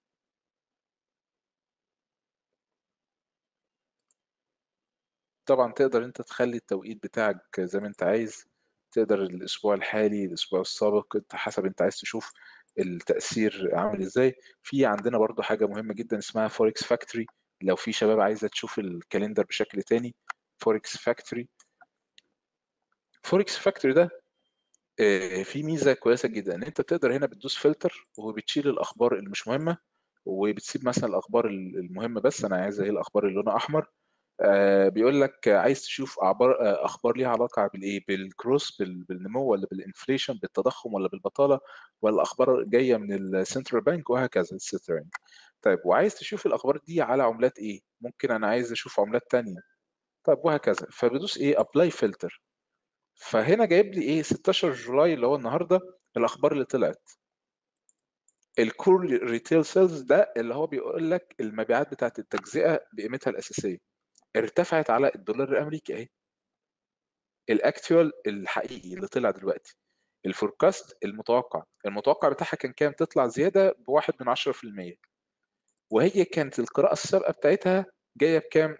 طبعا تقدر انت تخلي التوقيت بتاعك زي ما انت عايز تقدر الاسبوع الحالي الاسبوع السابق انت حسب انت عايز تشوف التأثير عامل ازاي في عندنا برضو حاجة مهمة جدا اسمها فوركس فاكتوري لو في شباب عايزة تشوف الكالندر بشكل تاني فوركس فاكتوري فوركس فاكتوري ده آه، في ميزة كويسة جدا ان انت تقدر هنا بتدوس فلتر وبتشيل الاخبار اللي مش مهمة وبتسيب مثلا الاخبار المهمة بس انا عايز ايه الاخبار اللي لونها احمر آه، بيقول لك عايز تشوف اخبار آه، اخبار ليها علاقه بالايه بالكروس بالنمو ولا بالانفليشن بالتضخم ولا بالبطاله ولا اخبار جايه من السنترال بانك وهكذا السترين طيب وعايز تشوف الاخبار دي على عملات ايه ممكن انا عايز اشوف عملات تانية طيب وهكذا فبدوس ايه ابلاي فلتر فهنا جايب لي ايه 16 جولاي اللي هو النهارده الاخبار اللي طلعت الكور ريتيل سيلز ده اللي هو بيقول لك المبيعات بتاعت التجزئه بقيمتها الاساسيه ارتفعت على الدولار الامريكي اهي الاكتوال الحقيقي اللي طلع دلوقتي الفوركاست المتوقع المتوقع بتاعها كان كام تطلع زياده بواحد من 10% وهي كانت القراءه السابقه بتاعتها جايه بكام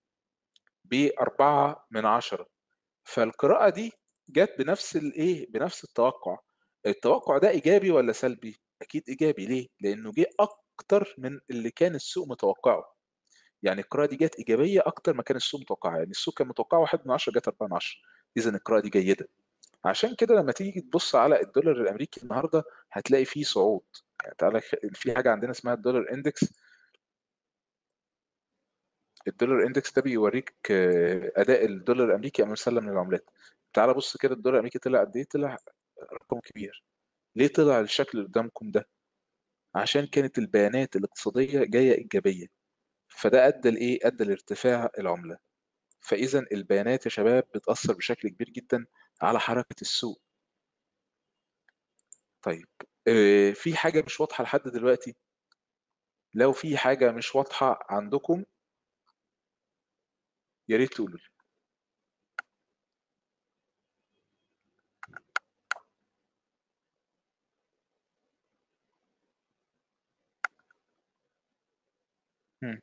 بأربعة من عشرة فالقراءة دي جت بنفس الايه بنفس التوقع التوقع ده ايجابي ولا سلبي اكيد ايجابي ليه لانه جه اكتر من اللي كان السوق متوقعه يعني القراءه دي جت ايجابيه اكتر ما كان السوق متوقعها يعني السوق كان متوقع 1 من 10 جت 4 من 10 اذا القراءه دي جيده عشان كده لما تيجي تبص على الدولار الامريكي النهارده هتلاقي فيه صعود يعني تعالى في حاجه عندنا اسمها الدولار اندكس الدولار اندكس ده بيوريك آه، اداء الدولار الامريكي امام سله من العملات تعالى بص كده الدولار الامريكي طلع قد ايه طلع رقم كبير ليه طلع الشكل اللي قدامكم ده عشان كانت البيانات الاقتصاديه جايه ايجابيه فده ادى لايه ادى لارتفاع العمله فاذا البيانات يا شباب بتاثر بشكل كبير جدا على حركه السوق طيب آآ في حاجة مش واضحة لحد دلوقتي؟ لو في حاجة مش واضحة عندكم يا ريت تقولوا لي. إمم.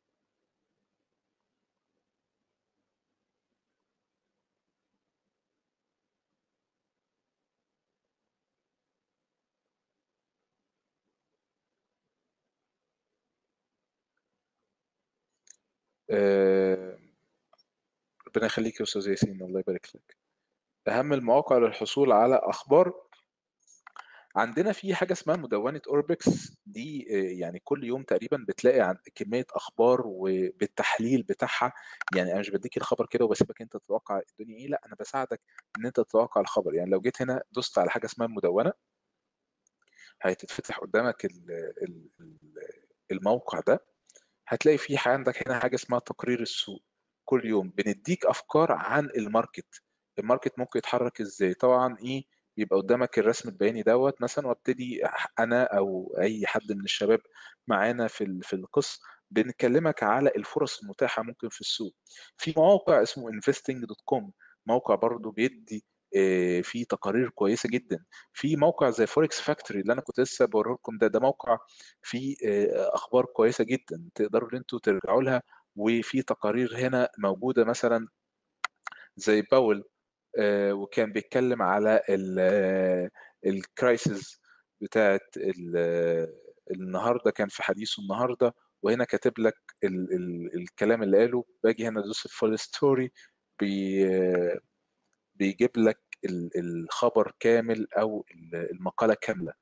آآ ربنا يخليك يا أستاذ ياسين، الله يبارك لك. أهم المواقع للحصول على أخبار عندنا في حاجة اسمها مدونة أوربكس دي آآ يعني كل يوم تقريبًا بتلاقي عن كمية أخبار وبالتحليل بتاعها، يعني أنا مش بادّيك الخبر كده وباسيبك أنت تتوقع الدنيا إيه، لأ أنا باساعدك إن أنت تتوقع الخبر، يعني لو جيت هنا دوست على حاجة اسمها المدونة هتتفتح قدامك ال ال ال الموقع ده، هتلاقي في ح عندك هنا حاجة اسمها تقرير السوق، كل يوم بندّيك أفكار عن الmarket، الmarket ممكن يتحرك إزاي، طبعًا إيه بيبقى قدامك الرسم البياني دوّة مثلًا وابتدي أح أنا أو أي حد من الشباب معانا في ال في القسم بنكلمك على الفرص المتاحة ممكن في السوق. في موقع اسمه investing.com موقع برضه بيدّي آآ فيه تقارير كويسة جدًا، في موقع زي forex factory اللي أنا كنت لسه باوريه لكم ده، ده موقع فيه آآ أخبار كويسة جدًا تقدروا إن أنتم ترجعوا لها، وفي تقارير هنا موجودة مثلًا زي باول آآ وكان بيتكلم على ال الcrisis بتاعة ال النهارده كان في حديثه النهارده، وهنا كاتب لك ال ال الكلام اللي قاله، باجي هنا أدوس في full story بي بيجيب لك ال الخبر كامل أو ال المقالة كاملة.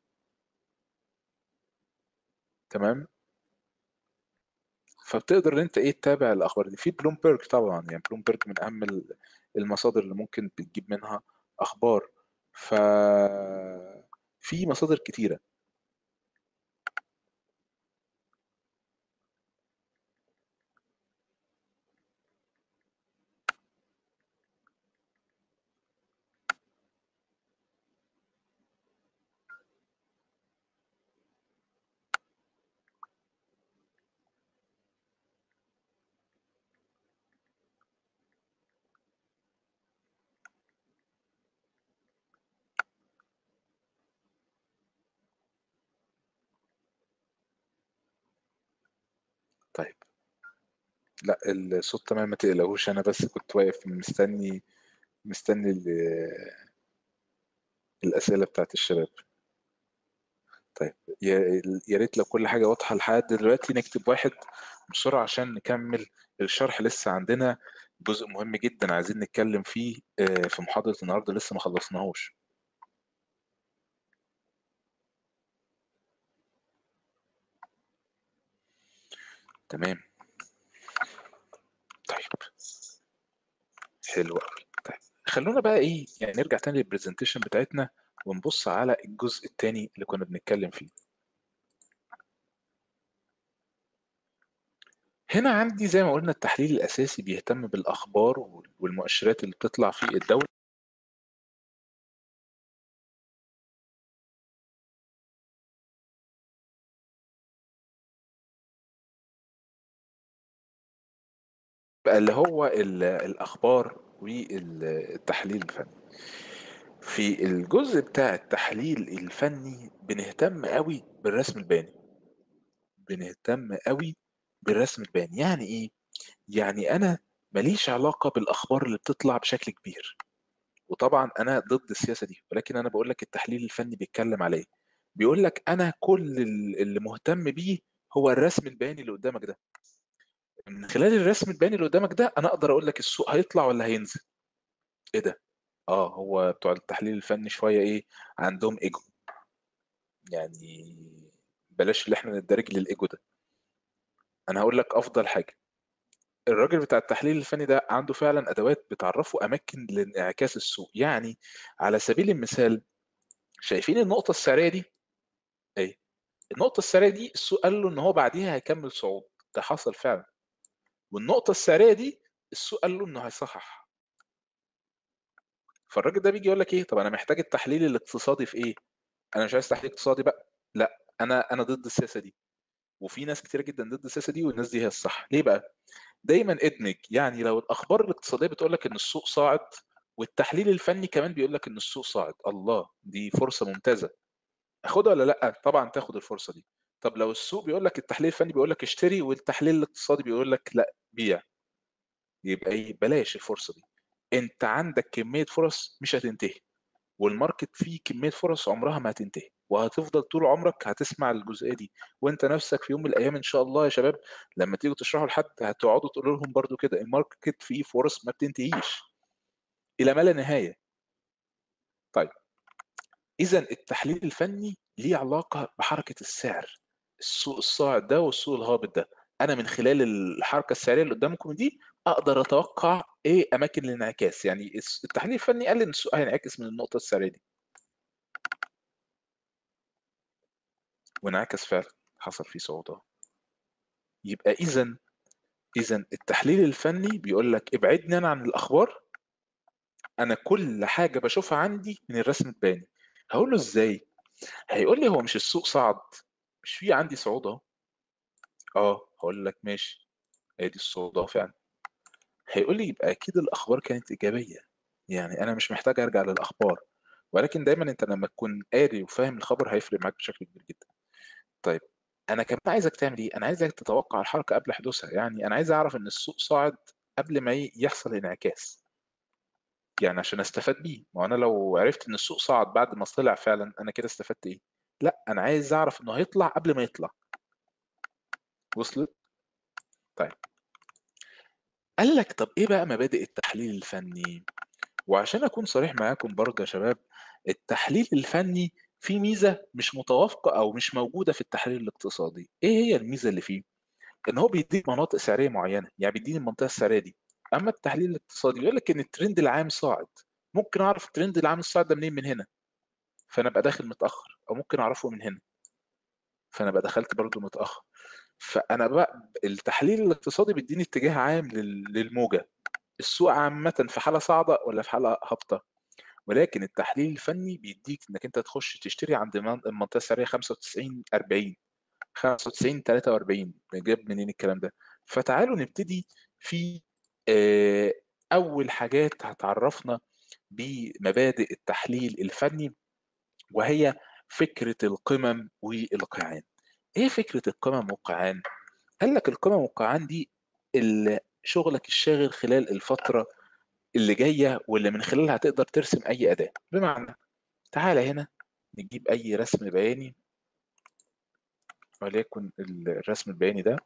تمام؟ فبتقدر إن أنت إيه تتابع الأخبار دي، في bloomberg طبعًا يعني bloomberg من أهم ال المصادر اللي ممكن بتجيب منها أخبار، ف في مصادر كتيرة. طيب. لأ الصوت تمام ما تقلقوش، أنا بس كنت واقف مستني مستني ال الأسئلة بتاعة الشباب. طيب يا يا ريت لو كل حاجة واضحة لحد دلوقتي نكتب 1 بسرعة عشان نكمّل الشرح، لسه عندنا جزء مهم جدًا عايزين نتكلم فيه آآ في محاضرة النهارده لسه ما خلصناهوش. تمام. طيب. حلو أوي. طيب خلّونا بقى إيه، يعني نرجع تاني للpresentation بتاعتنا ونبُص على الجزء التاني اللي كنا بنتكلم فيه. هنا عندي زي ما قُلنا التحليل الأساسي بيهتم بالأخبار وال والمؤشرات اللي بتطلع في الدولة. بقى اللي هو ال الأخبار وال التحليل الفني. في الجزء بتاع التحليل الفني بنهتم أوي بالرسم البياني. بنهتم أوي بالرسم البياني، يعني إيه؟ يعني أنا ما ليش علاقة بالأخبار اللي بتطلع بشكل كبير، وطبعًا أنا ضد السياسة دي، ولكن أنا باقول لك التحليل الفني بيتكلم على إيه، بيقول لك أنا كل ال اللي مهتم بيه هو الرسم البياني اللي قدامك ده. من خلال الرسم البياني اللي قدامك ده، أنا أقدر أقول لك السوق هيطلع والّا هينزل. إيه ده! آه، هو بتوع التحليل الفني شوية إيه، عندهم ego. يعني بلاش اللي إحنا نندرج للego ده. أنا هاقول لك أفضل حاجة. الراجل بتاع التحليل الفني ده عنده فعلًا أدوات بتعرّفه أماكن لانعكاس السوق، يعني على سبيل المثال شايفين النقطة السعرية دي؟ أهي، النقطة السعرية دي السوق قال له إن هو بعديها هيكمّل صعود، ده حصل فعلًا. والنقطة السعرية دي السوق قال له إنه هيصحّح. فالراجل ده بييجي يقول لك إيه، طب أنا محتاج التحليل الاقتصادي في إيه؟ انا مش عايز تحليل اقتصادي بقى لا انا انا ضد السياسه دي وفي ناس كتيره جدا ضد السياسه دي والناس دي هي الصح ليه بقى دايما ادمج يعني لو الاخبار الاقتصاديه بتقول لك ان السوق صاعد والتحليل الفني كمان بيقول لك ان السوق صاعد الله دي فرصه ممتازه اخدها ولا لا طبعا تاخد الفرصه دي طب لو السوق بيقول لك التحليل الفني بيقول لك اشتري والتحليل الاقتصادي بيقول لك لا بيع يبقى ايه بلاش الفرصه دي انت عندك كميه فرص مش هتنتهي والماركت فيه كميه فرص عمرها ما هتنتهي وهتفضل طول عمرك هتسمع الجزئيه دي وانت نفسك في يوم من الايام ان شاء الله يا شباب لما تيجوا تشرحوا لحد هتقعدوا تقولوا لهم برضو كده الماركت فيه فرص ما بتنتهيش الى ما لا نهايه طيب اذا التحليل الفني ليه علاقه بحركه السعر السوق الصاعد ده والسوق الهابط ده انا من خلال الحركه السعريه اللي قدامكم دي اقدر اتوقع ايه اماكن الانعكاس يعني التحليل الفني قال ان السوق هينعكس من النقطه السعريه دي وانعكس فعلا حصل فيه صعود يبقى اذا اذا التحليل الفني بيقول لك ابعدني انا عن الاخبار انا كل حاجه بشوفها عندي من الرسم البياني هقول له ازاي هيقول لي هو مش السوق صعد مش في عندي صعود اهو اه هقول لك ماشي ادي الصعود اهو فعلا هيقول لي يبقى اكيد الاخبار كانت ايجابيه يعني انا مش محتاج ارجع للاخبار ولكن دايما انت لما تكون قاري وفاهم الخبر هيفرق معاك بشكل كبير جدا طيب انا كمان عايزك تعمل ايه انا عايزك تتوقع الحركه قبل حدوثها يعني انا عايز اعرف ان السوق صاعد قبل ما يحصل انعكاس يعني عشان استفاد بيه ما انا لو عرفت ان السوق صعد بعد ما طلع فعلا انا كده استفدت ايه لا انا عايز اعرف انه هيطلع قبل ما يطلع وصلت طيب قال لك طب ايه بقى مبادئ التحليل الفني وعشان اكون صريح معاكم برضه يا شباب التحليل الفني فيه ميزه مش متوافقه او مش موجوده في التحليل الاقتصادي ايه هي الميزه اللي فيه ان هو بيديك مناطق سعريه معينه يعني بيديني المنطقه السعريه دي اما التحليل الاقتصادي يقول لك ان الترند العام صاعد ممكن اعرف الترند العام الصاعد ده منين من هنا فانا ابقى داخل متاخر او ممكن اعرفه من هنا فانا ابقى دخلت برضو متاخر فانا بقى التحليل الاقتصادي بيديني اتجاه عام للموجه السوق عامه في حاله صاعده ولا في حاله هابطه ولكن التحليل الفني بيديك انك انت تخش تشتري عند المنطقه السعريه 95 40 95 43 جاب منين الكلام ده فتعالوا نبتدي في اول حاجات هتعرفنا بمبادئ التحليل الفني وهي فكره القمم والقيعان ايه فكره القمم والقيعان قال لك القمم والقيعان دي اللي شغلك الشاغل خلال الفتره اللي جايه واللي من خلالها هتقدر ترسم اي اداه بمعنى تعالى هنا نجيب اي رسم بياني وليكن الرسم البياني ده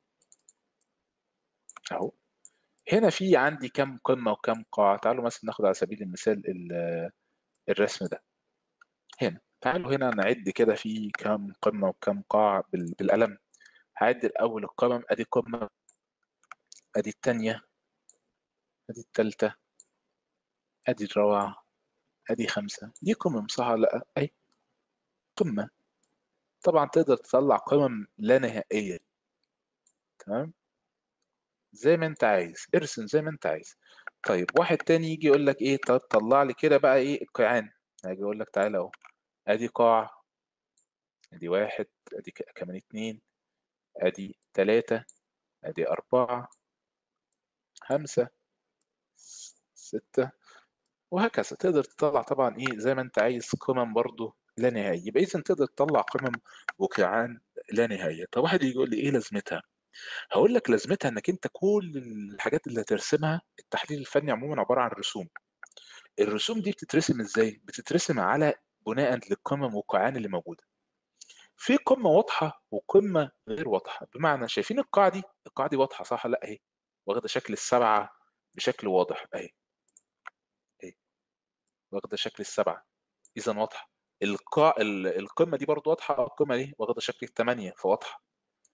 اهو هنا في عندي كم قمة وكم قاع تعالوا مثلا ناخد على سبيل المثال الرسم ده هنا تعالوا هنا نعد كده في كم قمة وكم قاع بالقلم هعد الأول القمم أدي قمة أدي التانية أدي التالتة أدي الرابعة أدي خمسة دي قمم صح ولا لأ؟ أي قمة طبعا تقدر تطلع قمم لا نهائية تمام زي ما انت عايز ارسم زي ما انت عايز طيب واحد تاني يجي يقول لك ايه طب طلع لي كده بقى ايه القيعان هاجي اقول لك تعالى اهو ادي قاع ادي واحد ادي كمان اتنين ادي تلاتة ادي اربعة خمسة ستة وهكذا تقدر تطلع طبعا ايه زي ما انت عايز قمم برضو لا نهائية يبقى اذا تقدر تطلع قمم وقيعان لا نهائية طب واحد يجي يقول لي ايه لازمتها هقول لك لازمتها انك انت كل الحاجات اللي هترسمها التحليل الفني عموما عباره عن رسوم الرسوم دي بتترسم ازاي بتترسم على بناء للقمم والقاعان اللي موجوده في قمه واضحه وقمه غير واضحه بمعنى شايفين القاعه دي القاعه دي واضحه صح لا اهي واخده شكل السبعه بشكل واضح اهي اهي واخده شكل السبعه اذا واضحه القاع القمه دي برضو واضحه القمه دي واخده شكل الثمانيه فواضحه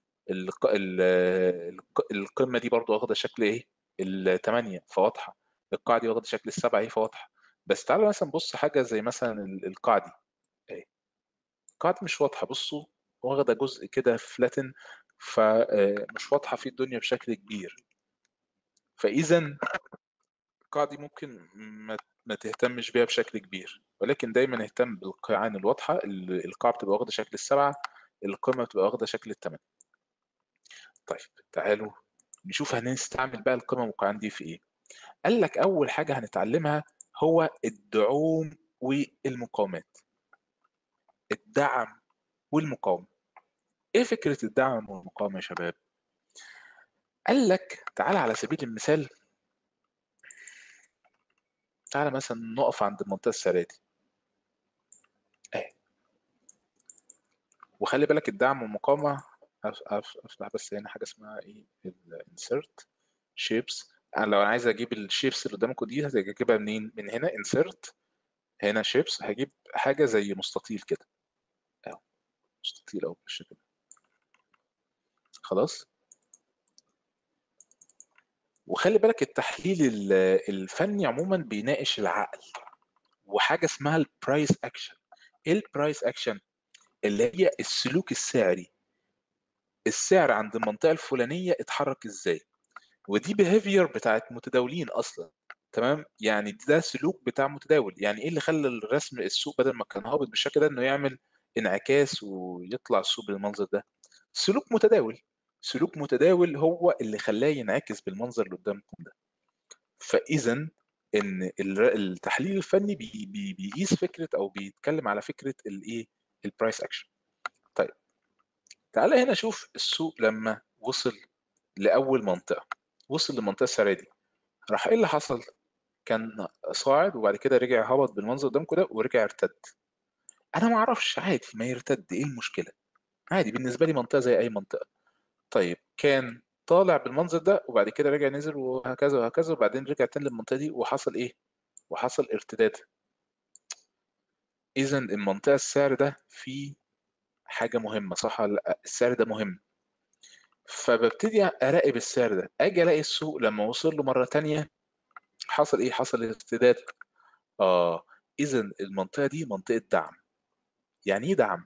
القمه دي برضو واخده شكل ايه الثمانيه فواضحه القاعده دي واخده شكل السبعه ايه فواضحه بس تعالوا مثلا نبص حاجه زي مثلا القاعده دي اهي القاعده مش واضحه بصوا واخده جزء كده فلاتن فمش واضحه في الدنيا بشكل كبير فاذا القاعده دي ممكن ما تهتمش بيها بشكل كبير ولكن دايما اهتم بالقيعان الواضحه ال- القاع بتبقى واخده شكل السبعه القمه بتبقى واخده شكل الثمانيه طيب تعالوا نشوف هنستعمل بقى القمم والقيعان دي في ايه قال لك اول حاجه هنتعلمها هو الدعوم والمقاومات الدعم والمقاومه ايه فكره الدعم والمقاومه يا شباب قال لك تعالى على سبيل المثال تعالى مثلا نقف عند المنطقه السعريه دي اهي وخلي بالك الدعم والمقاومه أف- أف- افتح بس هنا حاجه اسمها ايه الانسرت شيبس انا لو انا عايز اجيب الشيبس اللي قدامكم دي هجيبها منين من هنا انسرت هنا شيبس هجيب حاجه زي مستطيل كده اهو مستطيل اهو بالشكل ده خلاص وخلي بالك التحليل ال- الفني عموما بيناقش العقل وحاجه اسمها البرايس اكشن ايه البرايس اكشن اللي هي السلوك السعري السعر عند المنطقه الفلانيه اتحرك ازاي ودي بيهيفير بتاعت متداولين اصلا تمام يعني ده سلوك بتاع متداول يعني ايه اللي خلى الرسم السوق بدل ما كان هابط بالشكل ده انه يعمل انعكاس ويطلع السوق بالمنظر ده سلوك متداول سلوك متداول هو اللي خلاه ينعكس بالمنظر اللي قدامكم ده فاذا ان ال- التحليل الفني بي بي بيقيس فكره او بيتكلم على فكره الايه البرايس اكشن طيب تعالى هنا شوف السوق لما وصل لاول منطقه وصل للمنطقه السعريه دي راح ايه اللي حصل كان صاعد وبعد كده رجع هبط بالمنظر قدامكم ده ورجع ارتد انا ما اعرفش عادي ما يرتد ايه المشكله عادي بالنسبه لي منطقه زي اي منطقه طيب كان طالع بالمنظر ده وبعد كده رجع نزل وهكذا وهكذا وبعدين رجع تاني للمنطقه دي وحصل ايه وحصل ارتداد اذا المنطقه السعر ده فيه حاجه مهمه صح ولا لا السعر ده مهم فببتدي اراقب السعر ده اجي الاقي السوق لما وصل له مره تانية حصل ايه حصل ارتداد اه اذا المنطقه دي منطقه دعم يعني ايه دعم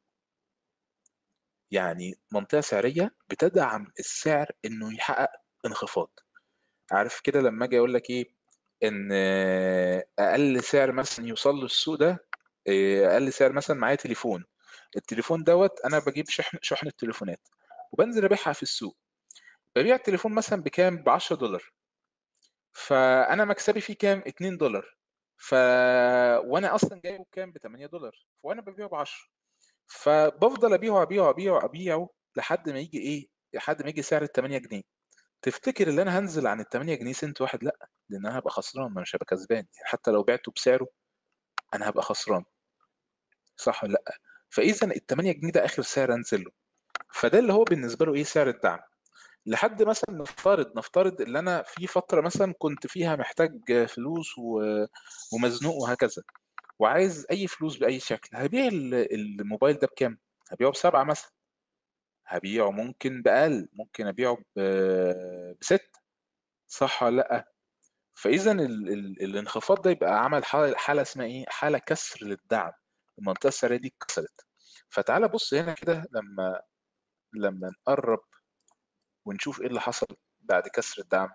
يعني منطقه سعريه بتدعم السعر انه يحقق انخفاض عارف كده لما اجي اقول لك ايه ان اقل سعر مثلا يوصل له السوق ده إيه، اقل سعر مثلا معايا تليفون التليفون دوت انا بجيب شحن شحن التليفونات وبنزل ابيعها في السوق ببيع التليفون مثلا بكام ب 10 دولار فانا مكسبي فيه كام 2 دولار ف وانا اصلا جايبه بكام ب 8 دولار وانا ببيعه ب 10 فبفضل ابيعه ابيعه ابيعه ابيعه لحد ما يجي ايه لحد ما يجي سعر ال 8 جنيه تفتكر ان انا هنزل عن ال 8 جنيه سنت واحد لا لان انا هبقى خسران ما مش هبقى كسبان يعني حتى لو بعته بسعره انا هبقى خسران صح ولا لا فاذا ال 8 جنيه ده اخر سعر انزل له فده اللي هو بالنسبه له ايه سعر الدعم لحد مثلا نفترض نفترض ان انا في فتره مثلا كنت فيها محتاج فلوس و- ومزنوق وهكذا وعايز اي فلوس باي شكل هبيع ال- الموبايل ده بكام هبيعه بسبعة مثلا هبيعه ممكن بأقل ممكن ابيعه ب- بستة صح ولا لا فاذا ال ال الانخفاض ده يبقى عمل حاله حاله اسمها ايه حاله كسر للدعم المنطقه السعريه دي اتكسرت فتعالى بص هنا كده لما لما نقرب ونشوف ايه اللي حصل بعد كسر الدعم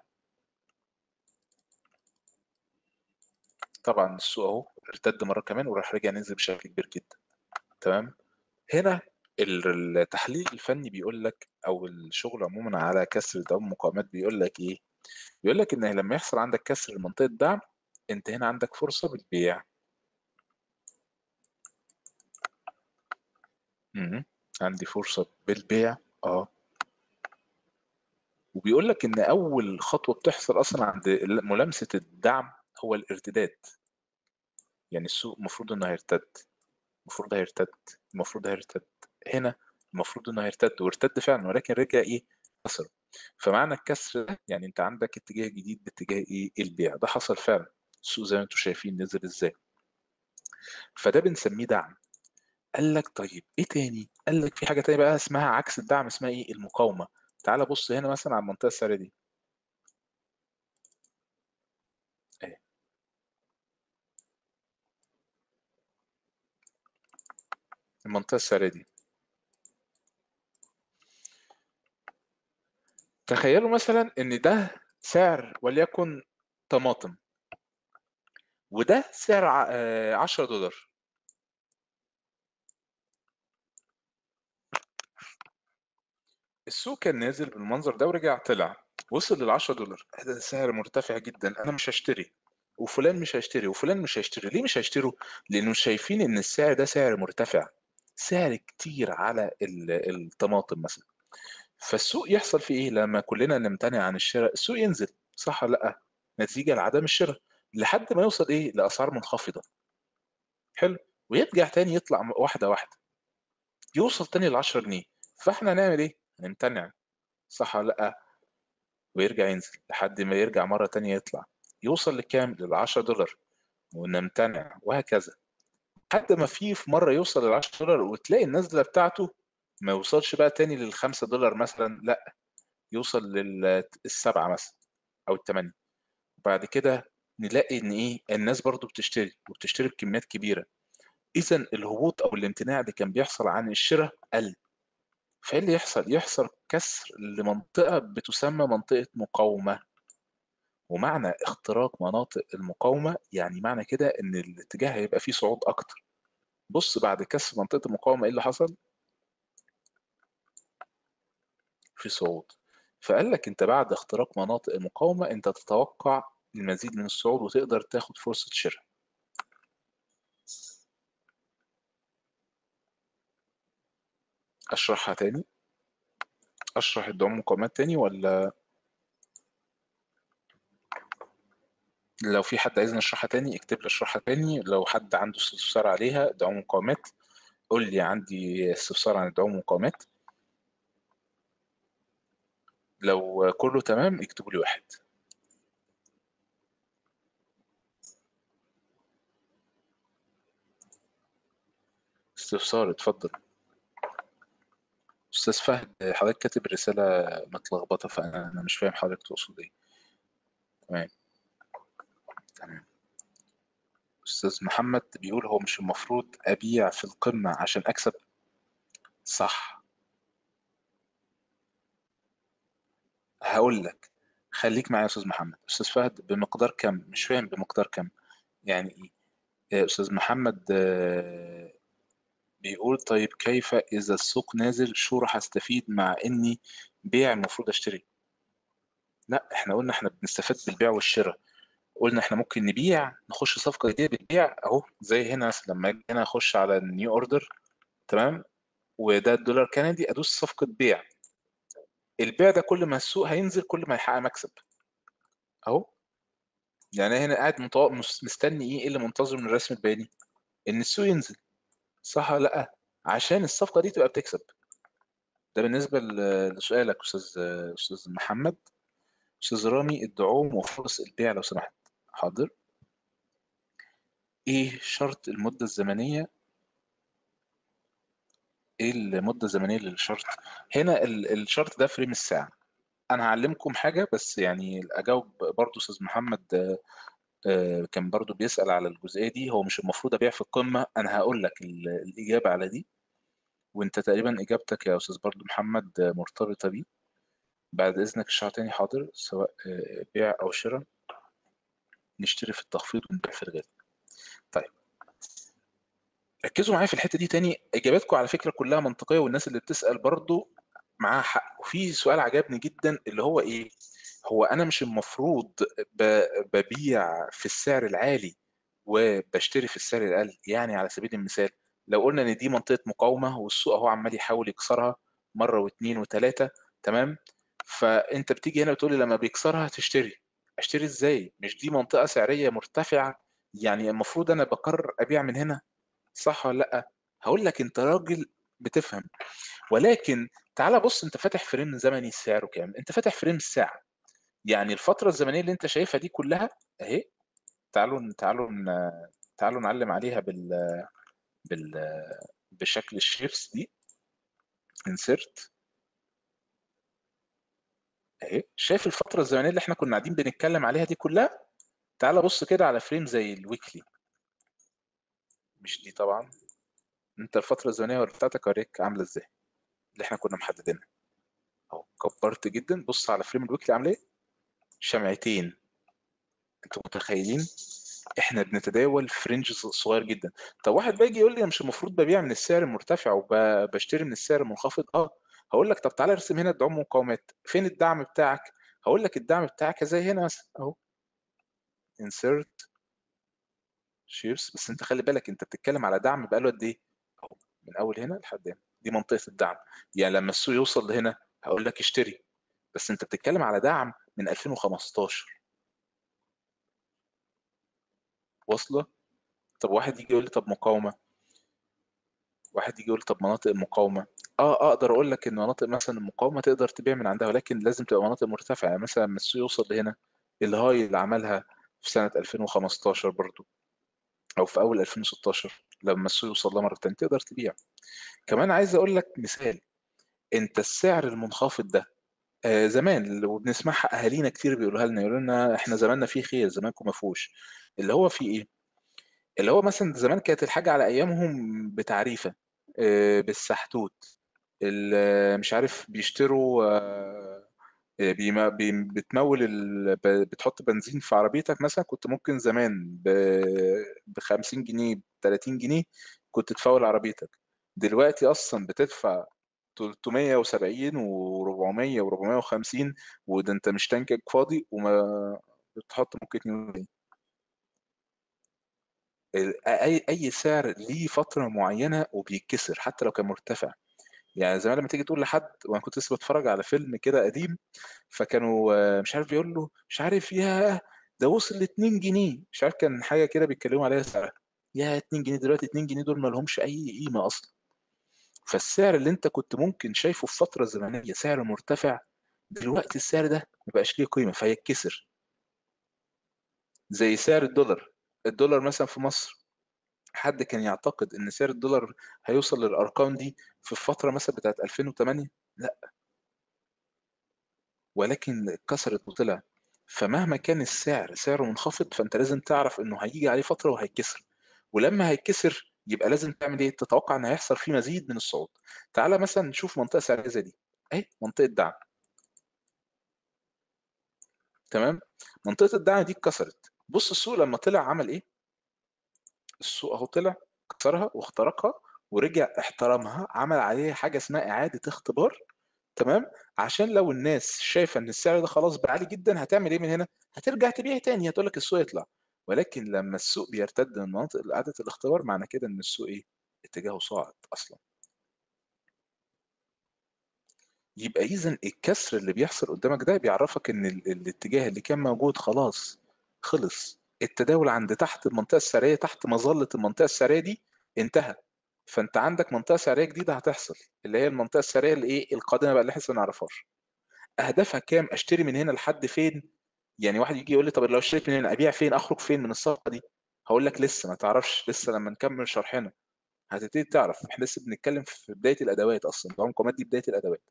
طبعا السوق اهو ارتد مره كمان وراح رجع نزل بشكل كبير جدا تمام هنا ال- التحليل الفني بيقول لك او الشغل عموما على كسر الدعم المقاومات بيقول لك ايه بيقول لك ان لما يحصل عندك كسر لمنطقه دعم انت هنا عندك فرصه بالبيع مم. عندي فرصه بالبيع اه وبيقول لك ان اول خطوه بتحصل اصلا عند ملامسه الدعم هو الارتداد يعني السوق المفروض انه هيرتد المفروض هيرتد المفروض هيرتد هنا المفروض انه هيرتد وارتد فعلا ولكن رجع ايه كسر فمعنى الكسر ده يعني انت عندك اتجاه جديد باتجاه ايه البيع ده حصل فعلا السوق زي ما انتم شايفين نزل ازاي فده بنسميه دعم قال لك طيب ايه تاني قال لك في حاجه تانية بقى اسمها عكس الدعم اسمها ايه المقاومه تعال بص هنا مثلا على المنطقه السعريه دي اهي المنطقه السعريه دي تخيلوا مثلا ان ده سعر وليكن طماطم وده سعر 10 دولار السوق كان نازل بالمنظر ده ورجع طلع وصل لل 10 دولار هذا سعر مرتفع جدا انا مش هشتري وفلان مش هيشتري وفلان مش هيشتري ليه مش هيشتروا لانه شايفين ان السعر ده سعر مرتفع سعر كتير على الطماطم مثلا فالسوق يحصل فيه ايه لما كلنا نمتنع عن الشراء السوق ينزل صح ولا لا نتيجه لعدم الشراء لحد ما يوصل ايه لاسعار منخفضه حلو ويرجع تاني يطلع واحده واحده يوصل تاني ل 10 جنيه فاحنا هنعمل ايه هنمتنع صح ولا لا ويرجع ينزل لحد ما يرجع مره تانية يطلع يوصل لكام لل 10 دولار ونمتنع وهكذا لحد ما في في مره يوصل لل 10 دولار وتلاقي النزله بتاعته ما يوصلش بقى تاني لل 5 دولار مثلا لا يوصل للسبعه مثلا او الثمانيه بعد كده نلاقي ان ايه الناس برضو بتشتري وبتشتري بكميات كبيره اذا الهبوط او الامتناع اللي كان بيحصل عن الشراء قل فايه اللي يحصل يحصل كسر لمنطقه بتسمى منطقه مقاومه ومعنى اختراق مناطق المقاومه يعني معنى كده ان الاتجاه هيبقى فيه صعود اكتر بص بعد كسر منطقه المقاومه ايه اللي حصل في صعود فقال لك انت بعد اختراق مناطق المقاومه انت تتوقع المزيد من الصعود وتقدر تاخد فرصه شراء اشرحها تاني اشرح الدعم المقاومات تاني ولا لو في حد عايزني اشرحها تاني اكتب لي اشرحها تاني لو حد عنده استفسار عليها دعم مقاومات قول لي عندي استفسار عن الدعم المقاومات لو كله تمام اكتبوا لي واحد استفسار اتفضل استاذ فهد حضرتك كاتب الرسالة متلخبطة فانا مش فاهم حضرتك تقصد ايه تمام تمام استاذ محمد بيقول هو مش المفروض ابيع في القمة عشان اكسب صح هقول لك خليك معايا يا استاذ محمد استاذ فهد بمقدار كم مش فاهم بمقدار كم يعني ايه استاذ محمد آه، بيقول طيب كيف اذا السوق نازل شو راح استفيد مع اني بيع المفروض اشتري لا احنا قلنا احنا بنستفاد بالبيع والشراء قلنا احنا ممكن نبيع نخش صفقه جديده بالبيع اهو زي هنا مثلا لما اجي هنا اخش على النيو اوردر تمام وده الدولار كندي ادوس صفقه بيع البيع ده كل ما السوق هينزل كل ما هيحقق مكسب اهو يعني هنا قاعد مطو... مستني ايه اللي منتظر من الرسم البياني ان السوق ينزل صح ولا لا عشان الصفقه دي تبقى بتكسب ده بالنسبه لسؤالك استاذ استاذ محمد استاذ رامي الدعوم وفرص البيع لو سمحت حاضر ايه شرط المده الزمنيه ايه المده الزمنيه للشرط هنا الشرط ده فريم الساعه انا هعلمكم حاجه بس يعني اجاوب برضو استاذ محمد كان برضو بيسال على الجزئيه دي هو مش المفروض ابيع في القمه انا هقول لك الاجابه على دي وانت تقريبا اجابتك يا استاذ برضو محمد مرتبطه بيه بعد اذنك اشرح تاني حاضر سواء بيع او شراء نشتري في التخفيض ونبيع في الغالي طيب ركزوا معايا في الحته دي تاني اجاباتكم على فكره كلها منطقيه والناس اللي بتسال برضو معاها حق وفي سؤال عجبني جدا اللي هو ايه هو انا مش المفروض ببيع في السعر العالي وبشتري في السعر الاقل يعني على سبيل المثال لو قلنا ان دي منطقه مقاومه والسوق اهو عمال يحاول يكسرها مره واثنين وثلاثه تمام فانت بتيجي هنا بتقولي لما بيكسرها تشتري اشتري ازاي مش دي منطقه سعريه مرتفعه يعني المفروض انا بقرر ابيع من هنا صح ولا لا هقول لك انت راجل بتفهم ولكن تعالى بص انت فاتح فريم زمني سعره كام انت فاتح فريم الساعه يعني الفتره الزمنيه اللي انت شايفها دي كلها اهي تعالوا تعالوا تعالوا نعلم عليها بال بال بشكل الشيفس دي انسرت اهي شايف الفتره الزمنيه اللي احنا كنا قاعدين بنتكلم عليها دي كلها تعال بص كده على فريم زي الويكلي مش دي طبعا انت الفتره الزمنيه بتاعتك اوريك عامله ازاي اللي احنا كنا محددينها اهو كبرت جدا بص على فريم الويكلي عامله ايه شمعتين انتوا متخيلين احنا بنتداول في رينج صغير جدا طب واحد بيجي يقول لي انا مش المفروض ببيع من السعر المرتفع وبشتري من السعر المنخفض اه هقول لك طب تعالى ارسم هنا الدعم والمقاومات فين الدعم بتاعك هقول لك الدعم بتاعك زي هنا مثلا اهو insert شيرز بس انت خلي بالك انت بتتكلم على دعم بقاله قد ايه اهو من اول هنا لحد هنا دي منطقه الدعم يعني لما السوق يوصل لهنا هقول لك اشتري بس انت بتتكلم على دعم من 2015 واصله طب واحد يجي يقول لي طب مقاومه واحد يجي يقول لي طب مناطق المقاومه اه اقدر اقول لك ان مناطق مثلا المقاومه تقدر تبيع من عندها ولكن لازم تبقى مناطق مرتفعه يعني مثلا لما السوق يوصل لهنا الهاي اللي عملها في سنه 2015 برضو او في اول 2016 لما السوق يوصل لها مره تانية تقدر تبيع كمان عايز اقول لك مثال انت السعر المنخفض ده آه زمان وبنسمعها اهالينا كتير بيقولوها لنا يقولوا لنا احنا زماننا فيه خير زمانكم ما فيهوش اللي هو فيه ايه اللي هو مثلا زمان كانت الحاجه على ايامهم بتعريفه آه بالسحتوت مش عارف بيشتروا آه بيما بي بتمول ال... بتحط بنزين في عربيتك مثلا كنت ممكن زمان ب ب 50 جنيه ب 30 جنيه كنت تفول عربيتك دلوقتي اصلا بتدفع 370 و400 و450 وده انت مش تانكك فاضي وما بتحط ممكن 2 جنيه اي اي سعر ليه فتره معينه وبيتكسر حتى لو كان مرتفع يعني زمان لما تيجي تقول لحد وانا كنت لسه بتفرج على فيلم كده قديم فكانوا مش عارف بيقول له مش عارف يا ده وصل ل 2 جنيه مش عارف كان حاجه كده بيتكلموا عليها سعرها يا 2 جنيه دلوقتي 2 جنيه دول ما لهمش اي قيمه اصلا فالسعر اللي انت كنت ممكن شايفه في فتره زمنيه سعر مرتفع دلوقتي السعر ده ما بقاش ليه قيمه فيتكسر زي سعر الدولار الدولار مثلا في مصر حد كان يعتقد ان سعر الدولار هيوصل للارقام دي في الفتره مثلا بتاعت 2008 لا ولكن اتكسرت وطلع فمهما كان السعر سعره منخفض فانت لازم تعرف انه هيجي عليه فتره وهيتكسر ولما هيتكسر يبقى لازم تعمل ايه تتوقع ان هيحصل فيه مزيد من الصعود تعالى مثلا نشوف منطقه سعريه زي دي اهي منطقه دعم تمام منطقه الدعم دي اتكسرت بص السوق لما طلع عمل ايه السوق اهو طلع كسرها واخترقها ورجع احترمها عمل عليها حاجه اسمها اعاده اختبار تمام عشان لو الناس شايفه ان السعر ده خلاص بقى عالي جدا هتعمل ايه من هنا هترجع تبيع تاني هتقول لك السوق يطلع ولكن لما السوق بيرتد من مناطق اعاده الاختبار معنى كده ان السوق ايه اتجاهه صاعد اصلا يبقى اذا الكسر اللي بيحصل قدامك ده بيعرفك ان ال... الاتجاه اللي كان موجود خلاص خلص التداول عند تحت المنطقه السعريه تحت مظله المنطقه السعريه دي انتهى فانت عندك منطقه سعريه جديده هتحصل اللي هي المنطقه السعريه اللي ايه القادمه بقى اللي احنا لسه ما نعرفهاش اهدافها كام اشتري من هنا لحد فين يعني واحد يجي يقول لي طب لو اشتريت من هنا ابيع فين اخرج فين من الصفقه دي هقول لك لسه ما تعرفش لسه لما نكمل شرحنا هتبتدي تعرف احنا لسه بنتكلم في بدايه الادوات اصلا العنقومات دي بدايه الادوات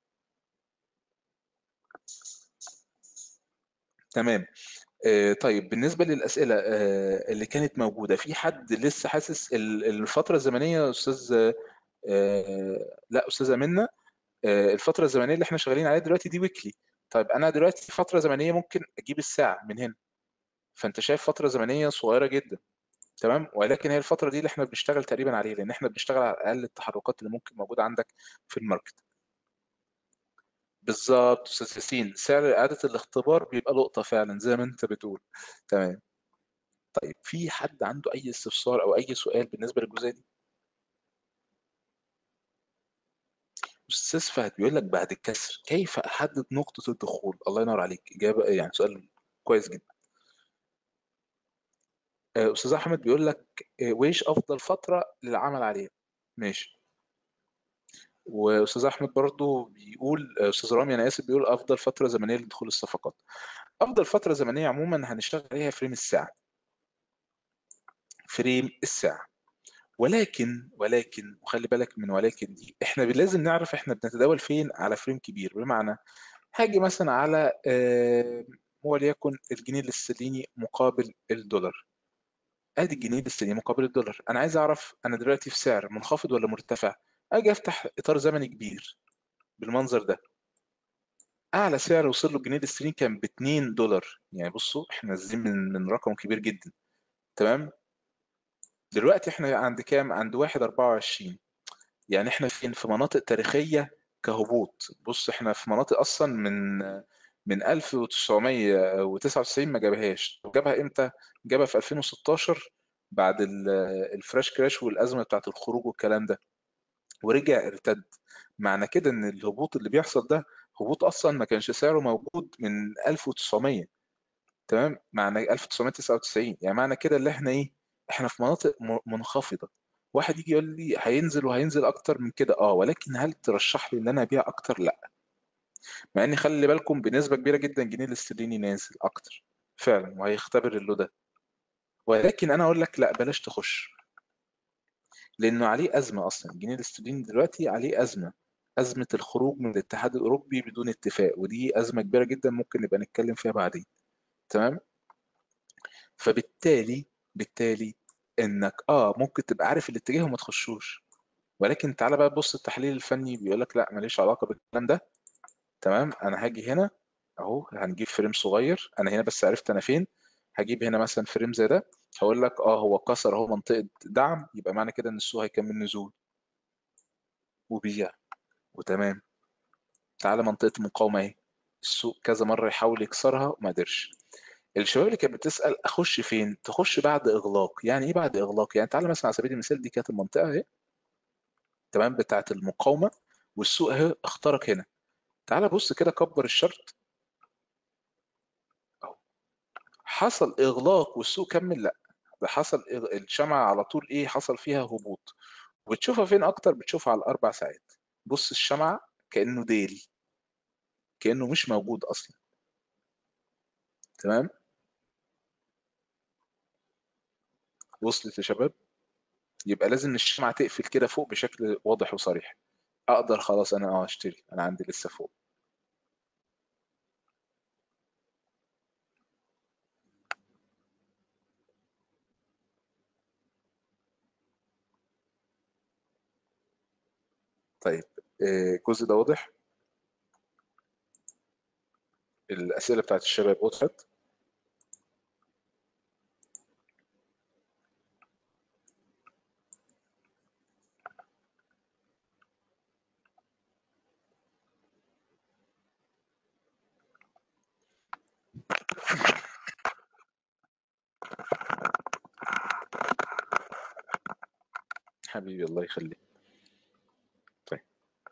تمام آه طيب بالنسبه للاسئله آه اللي كانت موجوده في حد لسه حاسس الفتره الزمنيه استاذ آه لا استاذه منى الفتره الزمنيه اللي احنا شغالين عليها دلوقتي دي ويكلي طيب انا دلوقتي فتره زمنيه ممكن اجيب الساعه من هنا فانت شايف فتره زمنيه صغيره جدا تمام ولكن هي الفتره دي اللي احنا بنشتغل تقريبا عليها لان احنا بنشتغل على اقل التحركات اللي ممكن موجوده عندك في الماركت بالظبط استاذ ياسين سعر اعاده الاختبار بيبقى لقطه فعلا زي ما انت بتقول تمام طيب في حد عنده اي استفسار او اي سؤال بالنسبه للجزئيه دي استاذ فهد بيقول لك بعد الكسر كيف احدد نقطه الدخول الله ينور عليك اجابه يعني سؤال كويس جدا استاذ احمد بيقول لك ويش افضل فتره للعمل عليها ماشي واستاذ احمد برضو بيقول استاذ رامي انا اسف بيقول افضل فتره زمنيه لدخول الصفقات افضل فتره زمنيه عموما هنشتغل عليها فريم الساعه فريم الساعه ولكن ولكن وخلي بالك من ولكن دي احنا لازم نعرف احنا بنتداول فين على فريم كبير بمعنى هاجي مثلا على وليكن الجنيه الاسترليني مقابل الدولار ادي الجنيه الاسترليني مقابل الدولار انا عايز اعرف انا دلوقتي في سعر منخفض ولا مرتفع اجي افتح اطار زمني كبير بالمنظر ده اعلى سعر وصل له الجنيه الاسترليني كان ب 2 دولار يعني بصوا احنا نازلين من من رقم كبير جدا تمام دلوقتي احنا عند كام عند واحد أربعة وعشرين يعني احنا فين في مناطق تاريخية كهبوط بص احنا في مناطق اصلا من من 1999 ما جابهاش جابها امتى جابها في 2016 بعد ال- الفراش كراش والازمه بتاعت الخروج والكلام ده ورجع ارتد معنى كده ان الهبوط اللي بيحصل ده هبوط اصلا ما كانش سعره موجود من 1900 تمام معنى 1999 يعني معنى كده اللي احنا ايه احنا في مناطق م- منخفضه واحد يجي يقول لي هينزل وهينزل اكتر من كده اه ولكن هل ترشح لي ان انا ابيع اكتر لا مع ان خلي بالكم بنسبه كبيره جدا الجنيه الاسترليني نازل اكتر فعلا وهيختبر اللو ده ولكن انا اقول لك لا بلاش تخش لانه عليه ازمه اصلا الجنيه الاسترليني دلوقتي عليه ازمه ازمه الخروج من الاتحاد الاوروبي بدون اتفاق ودي ازمه كبيره جدا ممكن نبقى نتكلم فيها بعدين تمام فبالتالي بالتالي انك اه ممكن تبقى عارف الاتجاه وما تخشوش ولكن تعالى بقى بص التحليل الفني بيقول لك لا ماليش علاقه بالكلام ده تمام انا هاجي هنا اهو هنجيب فريم صغير انا هنا بس عرفت انا فين هجيب هنا مثلا فريم زي ده هقول لك اه هو كسر اهو منطقه دعم يبقى معنى كده ان السوق هيكمل نزول وبيع وتمام تعالى منطقه المقاومه اهي السوق كذا مره يحاول يكسرها وما قدرش الشباب اللي كانت بتسال اخش فين تخش بعد اغلاق يعني ايه بعد اغلاق يعني تعالى مثلا على سبيل المثال دي كانت المنطقه اهي تمام بتاعه المقاومه والسوق اهي اخترق هنا تعالى بص كده كبر الشرط اهو حصل اغلاق والسوق كمل لا ده حصل إغ- الشمعة على طول ايه حصل فيها هبوط وبتشوفها فين اكتر بتشوفها على الاربع ساعات بص الشمعة كأنه ديل كأنه مش موجود اصلا تمام وصلت يا شباب يبقى لازم الشمعة تقفل كده فوق بشكل واضح وصريح اقدر خلاص انا اه اشتري انا عندي لسه فوق طيب آه، الجزء ده واضح الاسئله بتاعت الشباب وضحت حبيبي الله يخليك طيب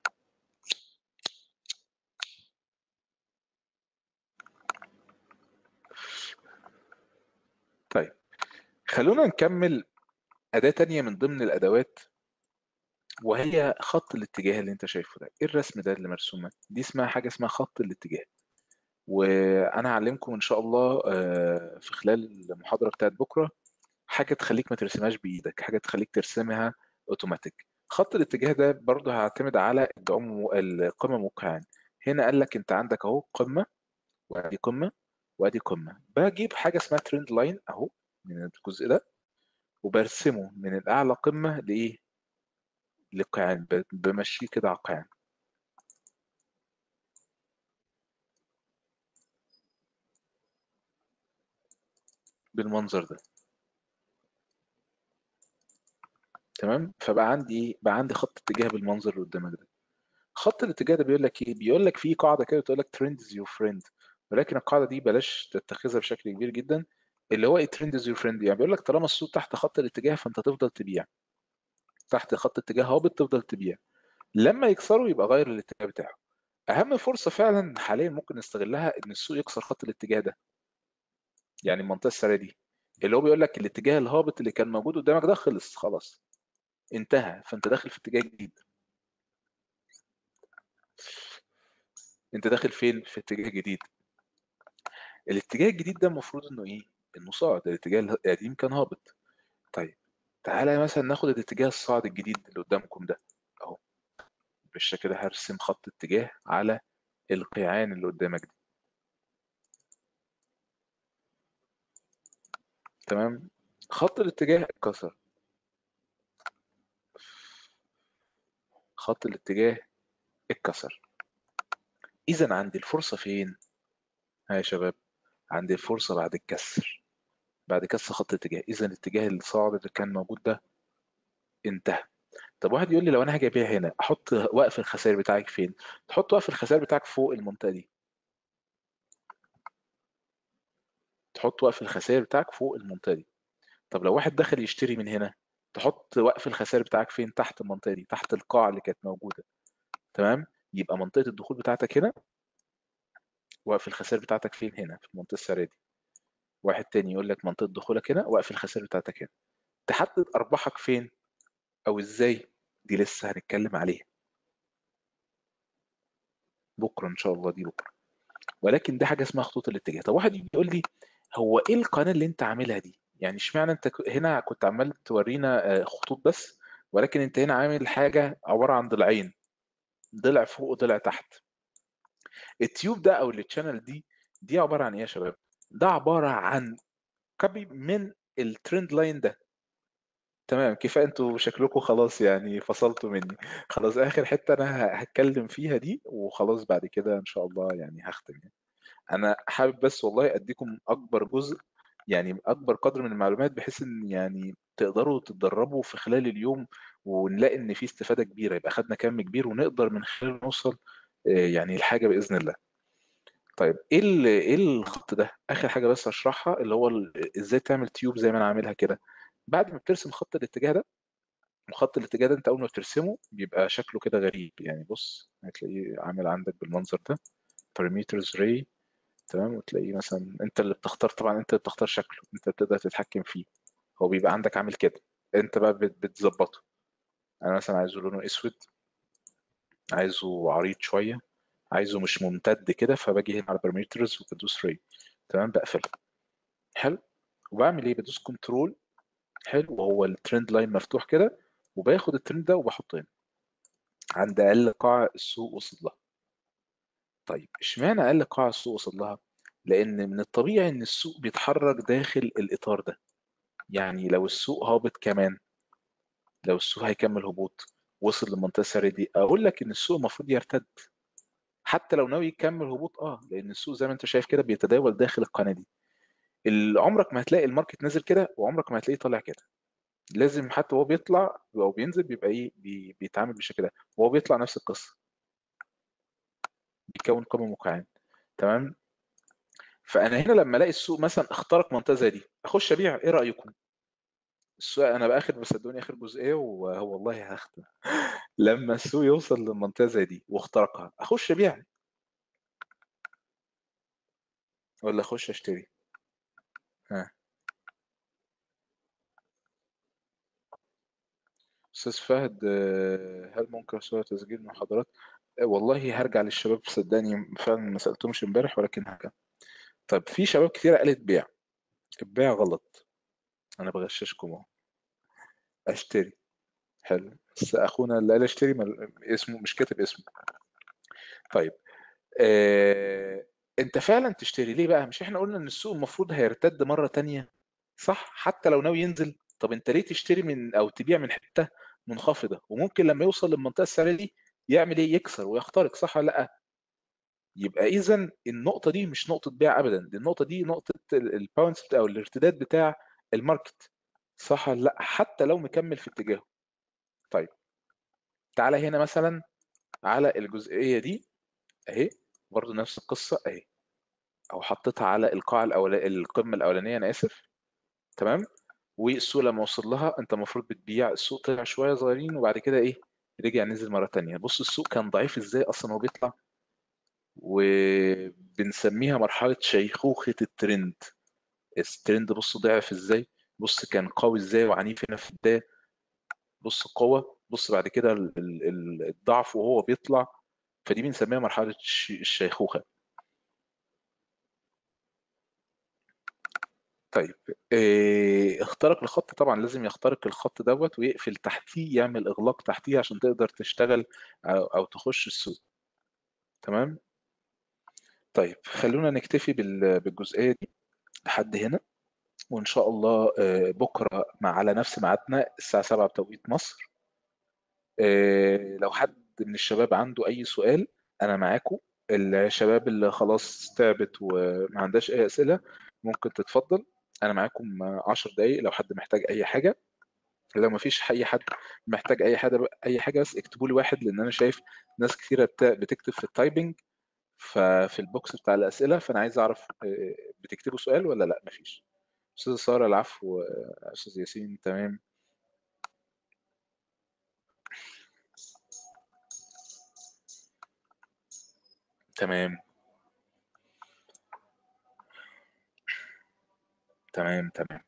طيب خلونا نكمل اداه تانية من ضمن الادوات وهي خط الاتجاه اللي انت شايفه ده ايه الرسم ده اللي مرسومه دي اسمها حاجه اسمها خط الاتجاه وانا هعلمكم ان شاء الله آه، في خلال المحاضره بتاعت بكره حاجه تخليك ما ترسمهاش بايدك حاجه تخليك ترسمها اوتوماتيك خط الاتجاه ده برضه هيعتمد على الدعوم القمم والقاعان هنا قال لك انت عندك اهو قمه وادي قمه وادي قمه بجيب حاجه اسمها ترند لاين اهو من الجزء ده وبرسمه من الاعلى قمه لايه للقاعان ب- بمشيه كده على القاعان بالمنظر ده تمام فبقى عندي ايه بقى عندي خط اتجاه بالمنظر اللي قدامك ده خط الاتجاه ده بيقول لك ايه بيقول لك في قاعده كده بتقول لك ترند از يور فريند ولكن القاعده دي بلاش تتخذها بشكل كبير جدا اللي هو ايه ترند از يور فريند يعني بيقول لك طالما السوق تحت خط الاتجاه فانت تفضل تبيع تحت خط اتجاه هابط تفضل تبيع لما يكسره يبقى غير الاتجاه بتاعه اهم فرصه فعلا حاليا ممكن نستغلها ان السوق يكسر خط الاتجاه ده يعني المنطقه السريه دي اللي هو بيقول لك الاتجاه الهابط اللي كان موجود قدامك ده خلص خلاص انتهى فانت داخل في اتجاه جديد انت داخل فين في اتجاه جديد الاتجاه الجديد ده المفروض انه ايه انه صاعد الاتجاه القديم كان هابط طيب تعالى مثلا ناخد الاتجاه الصاعد الجديد اللي قدامكم ده اهو بالشكل ده هرسم خط اتجاه على القيعان اللي قدامك دي تمام خط الاتجاه اتكسر خط الاتجاه اتكسر اذا عندي الفرصه فين ها يا شباب عندي الفرصه بعد الكسر بعد كسر خط اتجاه اذا الاتجاه الصاعد اللي كان موجود ده انتهى طب واحد يقول لي لو انا هاجي ابيع هنا احط وقف الخسائر بتاعك فين تحط وقف الخسائر بتاعك فوق المنطقه دي تحط وقف الخسائر بتاعك فوق المنطقه دي طب لو واحد دخل يشتري من هنا تحط وقف الخسائر بتاعك فين تحت المنطقه دي تحت القاع اللي كانت موجوده تمام يبقى منطقه الدخول بتاعتك هنا وقف الخسائر بتاعتك فين هنا في المنطقه السعريه دي واحد تاني يقول لك منطقه دخولك هنا وقف الخسائر بتاعتك هنا تحدد ارباحك فين او ازاي دي لسه هنتكلم عليها بكره ان شاء الله دي بكره ولكن دي حاجه اسمها خطوط الاتجاه طب واحد يجي يقول لي هو ايه القناه اللي انت عاملها دي يعني اشمعنى انت ك- هنا كنت عمال تورينا آه، خطوط بس ولكن انت هنا عامل حاجه عباره عن ضلعين ضلع فوق وضلع تحت التيوب ده او التشانل دي دي عباره عن ايه يا شباب ده عباره عن كوبي من الترند لاين ده تمام كفايه انتوا شكلكم خلاص يعني فصلتوا مني خلاص اخر حته انا ه- هتكلم فيها دي وخلاص بعد كده ان شاء الله يعني هختم يعني. انا حابب بس والله اديكم اكبر جزء يعني اكبر قدر من المعلومات بحيث ان يعني تقدروا تتدربوا في خلال اليوم ونلاقي ان في استفاده كبيره يبقى خدنا كم كبير ونقدر من خلاله نوصل آه، يعني الحاجه باذن الله طيب ايه ال- ايه الخط ده اخر حاجه بس اشرحها اللي هو ال- ازاي تعمل تيوب زي ما انا عاملها كده بعد ما بترسم خط الاتجاه ده وخط الاتجاه ده انت اول ما بترسمه بيبقى شكله كده غريب يعني بص هتلاقيه عامل عندك بالمنظر ده parameters ray تمام وتلاقيه مثلا انت اللي بتختار طبعا انت اللي بتختار شكله انت بتقدر تتحكم فيه هو بيبقى عندك عامل كده انت بقى بت- بتظبطه انا مثلا عايزه لونه اسود عايزه عريض شويه عايزه مش ممتد كده فباجي هنا على parameters وبدوس ray تمام بقفلها حلو وبعمل ايه بدوس كنترول حلو وهو الترند لاين مفتوح كده وباخد الترند ده وبحطه هنا عند اقل قاع السوق وصل لها طيب اشمعنى اقل قاع السوق وصل لها لان من الطبيعي ان السوق بيتحرك داخل الاطار ده يعني لو السوق هابط كمان لو السوق هيكمل هبوط وصل للمنطقه السعريه دي اقول لك ان السوق المفروض يرتد حتى لو ناوي يكمل هبوط اه لان السوق زي ما انت شايف كده بيتداول داخل القناه دي ال- عمرك ما هتلاقي الماركت نازل كده وعمرك ما هتلاقيه طالع كده لازم حتى وهو بيطلع او بينزل بيبقى ايه بي- بيتعامل بالشكل ده وهو بيطلع نفس القصه بيكون قمم وقاعين تمام فانا هنا لما الاقي السوق مثلا اخترق منطقه زي دي اخش ابيع ايه رايكم السوق انا باخر بس صدقوني اخر جزئيه وهو والله هختم لما السوق يوصل لمنطقه زي دي واخترقها اخش ابيع ولا اخش اشتري ها استاذ فهد آه، هل ممكن اسوي تسجيل محاضرات آه، والله هرجع للشباب صدقني فعلا ما سالتهمش امبارح ولكن هرجع طيب في شباب كتير قالت بيع البيع غلط انا بغششكم اهو اشتري حلو بس اخونا اللي قال اشتري ما- اسمه مش كاتب اسمه طيب آه، انت فعلا تشتري ليه بقى مش احنا قلنا ان السوق المفروض هيرتد مرة تانية صح حتى لو ناوي ينزل طب انت ليه تشتري من او تبيع من حتة منخفضة وممكن لما يوصل للمنطقة السعرية دي يعمل ايه يكسر ويخترق صح ولا لا يبقى اذا النقطة دي مش نقطة بيع ابدا دي النقطة دي نقطة الباونس او الارتداد بتاع الماركت صح ولا لا حتى لو مكمل في اتجاهه طيب تعالى هنا مثلا على الجزئية دي اهي برضو نفس القصة اهي او حطيتها على القاع الأولانية القمة الأولانية أنا آسف تمام والسوق لما وصل لها أنت المفروض بتبيع السوق طلع شوية صغيرين وبعد كده إيه رجع نزل مرة تانية بص السوق كان ضعيف إزاي أصلا هو بيطلع وبنسميها مرحلة شيخوخة الترند الترند بص ضعف إزاي بص كان قوي إزاي وعنيف هنا في البداية بص القوة بص بعد كده ال- ال- ال- الضعف وهو بيطلع فدي بنسميها مرحلة الش- الشيخوخة طيب آه، اخترق الخط طبعا لازم يخترق الخط دوت ويقفل تحتيه يعمل اغلاق تحتيه عشان تقدر تشتغل او, أو تخش السوق تمام طيب خلونا نكتفي بال- بالجزئية دي لحد هنا وان شاء الله آه، بكرة مع على نفس ميعادنا الساعة 7 بتوقيت مصر آه، لو حد من الشباب عنده اي سؤال انا معاكم الشباب اللي خلاص تعبت وما عندهاش اي اسئلة ممكن تتفضل انا معاكم 10 دقايق لو حد محتاج اي حاجه لو ما فيش اي حد محتاج اي حاجه اي حاجه بس اكتبوا لي واحد لان انا شايف ناس كثيره بتكتب في التايبنج ففي البوكس بتاع الاسئله فانا عايز اعرف آه، بتكتبوا سؤال ولا لا مفيش استاذه ساره العفو آه، استاذ ياسين تمام تمام تمام تمام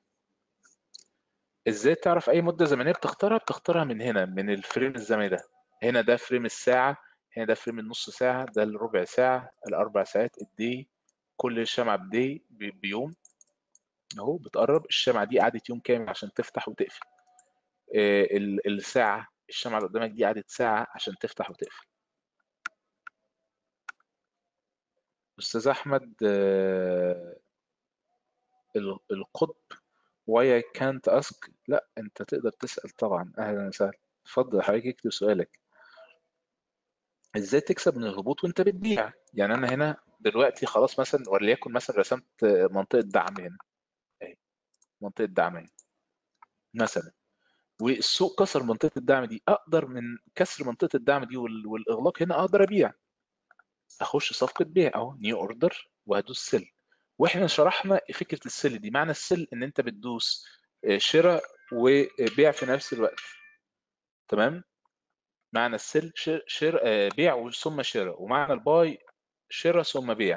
ازاي تعرف اي مده زمنيه بتختارها بتختارها من هنا من الفريم الزمني ده هنا ده فريم الساعه هنا ده فريم النص ساعه ده الربع ساعه الاربع ساعات الدي كل شمعه بدي بيوم اهو بتقرب الشمعه دي قعدت يوم كامل عشان تفتح وتقفل آه، الساعه الشمعه اللي قدامك دي قعدت ساعه عشان تفتح وتقفل استاذ احمد آه، القطب why I can't ask لا انت تقدر تسأل طبعا اهلا وسهلا اتفضل حضرتك اكتب سؤالك ازاي تكسب من الهبوط وانت بتبيع يعني انا هنا دلوقتي خلاص مثلا وليكن مثلا رسمت منطقه دعم هنا اهي منطقه دعم هنا مثلا والسوق كسر منطقه الدعم دي اقدر من كسر منطقه الدعم دي والاغلاق هنا اقدر ابيع اخش صفقه بيع اهو نيو اوردر وهدوس سيل واحنا شرحنا فكره السيل دي معنى السيل ان انت بتدوس آه، شراء وبيع في نفس الوقت تمام معنى السيل شر, شر آه، بيع ثم شراء ومعنى الباي شراء ثم بيع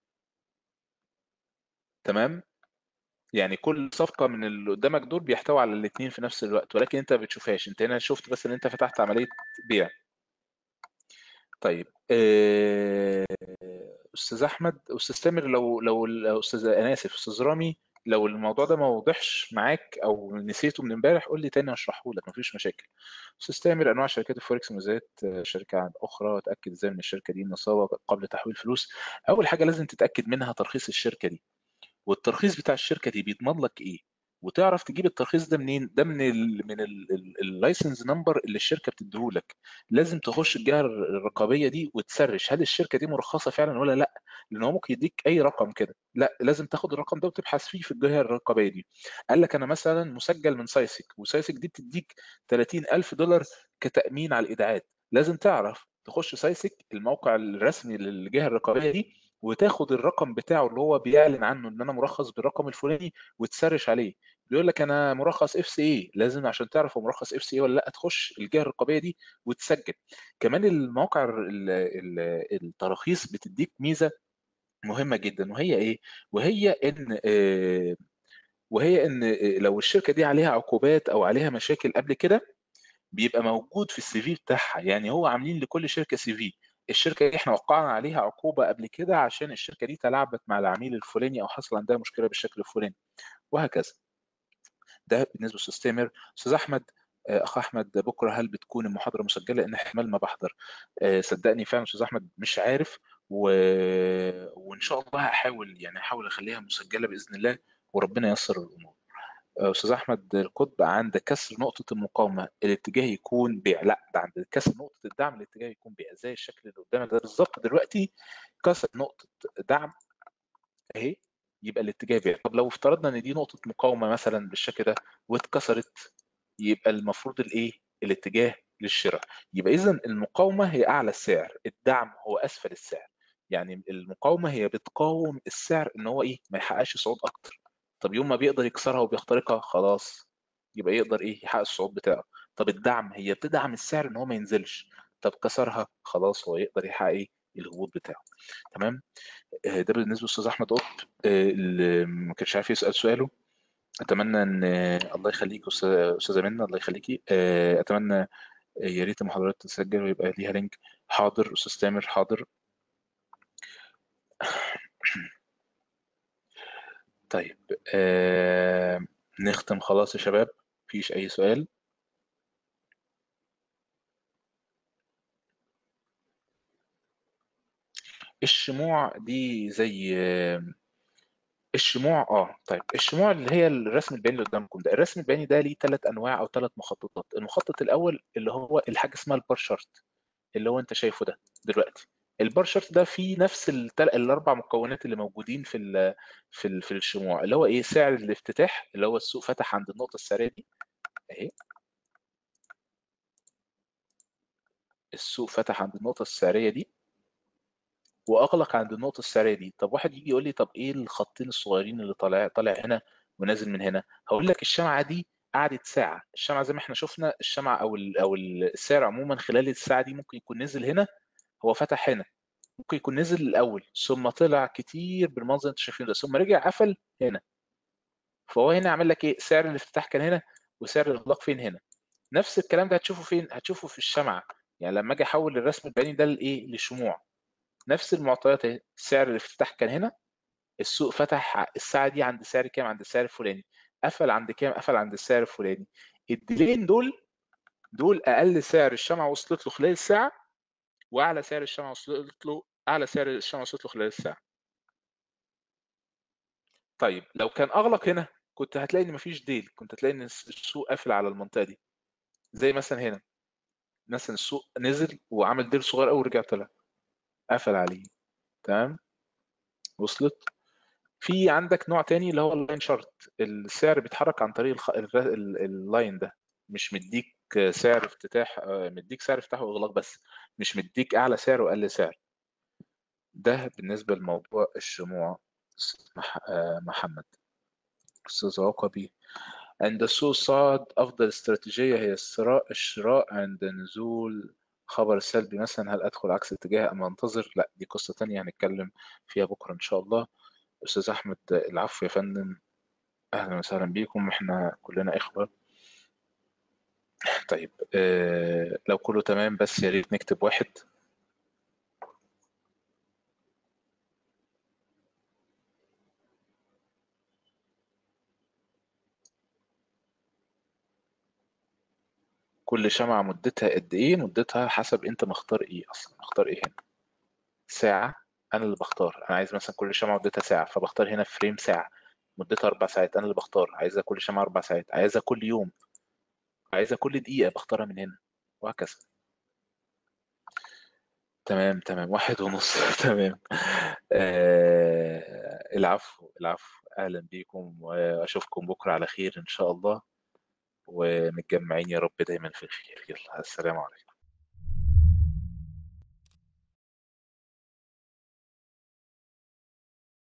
تمام يعني كل صفقه من اللي قدامك دول بيحتوي على الاثنين في نفس الوقت ولكن انت ما بتشوفهاش انت هنا شفت بس ان انت فتحت عمليه بيع طيب آه، استاذ احمد استاذ تامر لو لو استاذ انا اسف استاذ رامي لو الموضوع ده ما وضحش معاك او نسيته من امبارح قول لي تاني اشرحه لك مفيش مشاكل استاذ تامر انواع شركات الفوركس مميزات شركه عن اخرى وتاكد ازاي من الشركه دي نصابه قبل تحويل فلوس اول حاجه لازم تتاكد منها ترخيص الشركه دي والترخيص بتاع الشركه دي بيضمن لك ايه وتعرف تجيب الترخيص ده منين ده من ال من اللايسنس نمبر اللي الشركه بتديهولك لازم تخش الجهه الرقابيه دي وتسرش هل الشركه دي مرخصه فعلا ولا لا لان هو ممكن يديك اي رقم كده لا لازم تاخد الرقم ده وتبحث فيه في الجهه الرقابيه دي قال لك انا مثلا مسجل من سايسك وسايسك دي بتديك 30000 دولار كتامين على الايداعات لازم تعرف تخش سايسك الموقع الرسمي للجهه الرقابيه دي وتاخد الرقم بتاعه اللي هو بيعلن عنه ان انا مرخص بالرقم الفلاني وتسرش عليه بيقول لك انا مرخص اف سي اي لازم عشان تعرف هو مرخص اف سي اي ولا لا تخش الجهه الرقابيه دي وتسجل كمان المواقع التراخيص بتديك ميزه مهمه جدا وهي ايه وهي ان آه، وهي ان آه، لو الشركه دي عليها عقوبات او عليها مشاكل قبل كده بيبقى موجود في السي في بتاعها يعني هو عاملين لكل شركه سي في الشركه دي احنا وقعنا عليها عقوبه قبل كده عشان الشركه دي تلاعبت مع العميل الفلاني او حصل عندها مشكله بالشكل الفلاني وهكذا ده بالنسبه للاستثمار استاذ احمد آه، اخ احمد بكره هل بتكون المحاضره مسجله ان احتمال ما بحضر آه، صدقني فعلا استاذ احمد مش عارف و... وان شاء الله هحاول يعني هحاول اخليها مسجله باذن الله وربنا ييسر الامور آه، استاذ احمد القطب عند كسر نقطه المقاومه الاتجاه يكون بيع لا ده عند كسر نقطه الدعم الاتجاه يكون بيع زي الشكل اللي قدامك ده بالظبط دلوقتي كسر نقطه دعم اهي يبقى الاتجاه بيع طب لو افترضنا ان دي نقطه مقاومه مثلا بالشكل ده واتكسرت يبقى المفروض الايه الاتجاه للشراء يبقى اذا المقاومه هي اعلى السعر الدعم هو اسفل السعر يعني المقاومه هي بتقاوم السعر ان هو ايه ما يحققش صعود اكتر طب يوم ما بيقدر يكسرها وبيخترقها خلاص يبقى يقدر ايه يحقق الصعود بتاعه طب الدعم هي بتدعم السعر ان هو ما ينزلش طب كسرها خلاص هو يقدر يحقق ايه الهبوط بتاعه تمام آه، ده بالنسبه لاستاذ احمد قطب آه، اللي ما كانش عارف يسال سؤاله اتمنى ان الله يخليك استاذه منى الله يخليكي آه، اتمنى يا ريت المحاضرات تتسجل ويبقى ليها لينك حاضر استاذ تامر حاضر طيب آه نختم خلاص يا شباب مفيش أي سؤال الشموع دي زي الشموع اه طيب الشموع اللي هي الرسم البياني اللي قدامكم ده الرسم البياني ده ليه ثلاث انواع او ثلاث مخططات المخطط الاول اللي هو الحاجه اسمها البار شارت اللي هو انت شايفه ده دلوقتي البار شارت ده فيه نفس التل... الاربع مكونات اللي موجودين في ال... في ال... في الشموع اللي هو ايه سعر الافتتاح اللي هو السوق فتح عند النقطه السعريه دي اهي السوق فتح عند النقطه السعريه دي واغلق عند النقطه السعريه دي طب واحد يجي يقول لي طب ايه الخطين الصغيرين اللي طالع طالع هنا ونازل من هنا هقول لك الشمعه دي قعدت ساعه الشمعه زي ما احنا شفنا الشمعه او ال... او السعر عموما خلال الساعه دي ممكن يكون نزل هنا هو فتح هنا ممكن يكون نزل الاول ثم طلع كتير بالمنظر اللي انتوا شايفينه ده ثم رجع قفل هنا فهو هنا عمل لك ايه سعر الافتتاح كان هنا وسعر الاغلاق فين هنا نفس الكلام ده هتشوفه فين هتشوفه في الشمعه يعني لما اجي احول الرسم البياني ده لايه لشموع نفس المعطيات اهي سعر الافتتاح كان هنا السوق فتح الساعه دي عند سعر كام عند السعر الفلاني قفل عند كام قفل عند السعر الفلاني الديلين دول دول اقل سعر الشمعه وصلت له خلال الساعه واعلى سعر الشمعه وصلت له اعلى سعر الشمعه وصلت له خلال الساعه طيب لو كان اغلق هنا كنت هتلاقي ان مفيش ديل كنت هتلاقي ان السوق قافل على المنطقه دي زي مثلا هنا مثلا السوق نزل وعمل ديل صغير قوي ورجع طلع قفل عليه تمام وصلت في عندك نوع تاني اللي هو اللاين شارت السعر بيتحرك عن طريق الخ... ال- ال- اللاين ده مش مديك سعر افتتاح آه، مديك سعر افتتاح واغلاق بس مش مديك اعلى سعر واقل سعر ده بالنسبه لموضوع الشموع مح... آه، محمد استاذ عقبي عند السوق الصاعد افضل استراتيجيه هي الشراء الشراء عند نزول خبر سلبي مثلا هل ادخل عكس اتجاه ام انتظر لا دي قصه تانية هنتكلم فيها بكره ان شاء الله استاذ احمد العفو يا فندم اهلا وسهلا بيكم احنا كلنا اخوه طيب آه لو كله تمام بس يا ريت نكتب واحد كل شمعة مدتها قد ايه مدتها حسب انت مختار ايه اصلا مختار ايه هنا ساعة انا اللي بختار انا عايز مثلا كل شمعة مدتها ساعة فبختار هنا فريم ساعة مدتها اربع ساعات انا اللي بختار عايزها كل شمعة اربع ساعات عايزها كل يوم عايزها كل دقيقة بختارها من هنا وهكذا تمام تمام واحد ونص تمام آه العفو العفو اهلا بيكم واشوفكم بكرة على خير ان شاء الله ومتجمعين يا رب دايما في الخير يلا السلام عليكم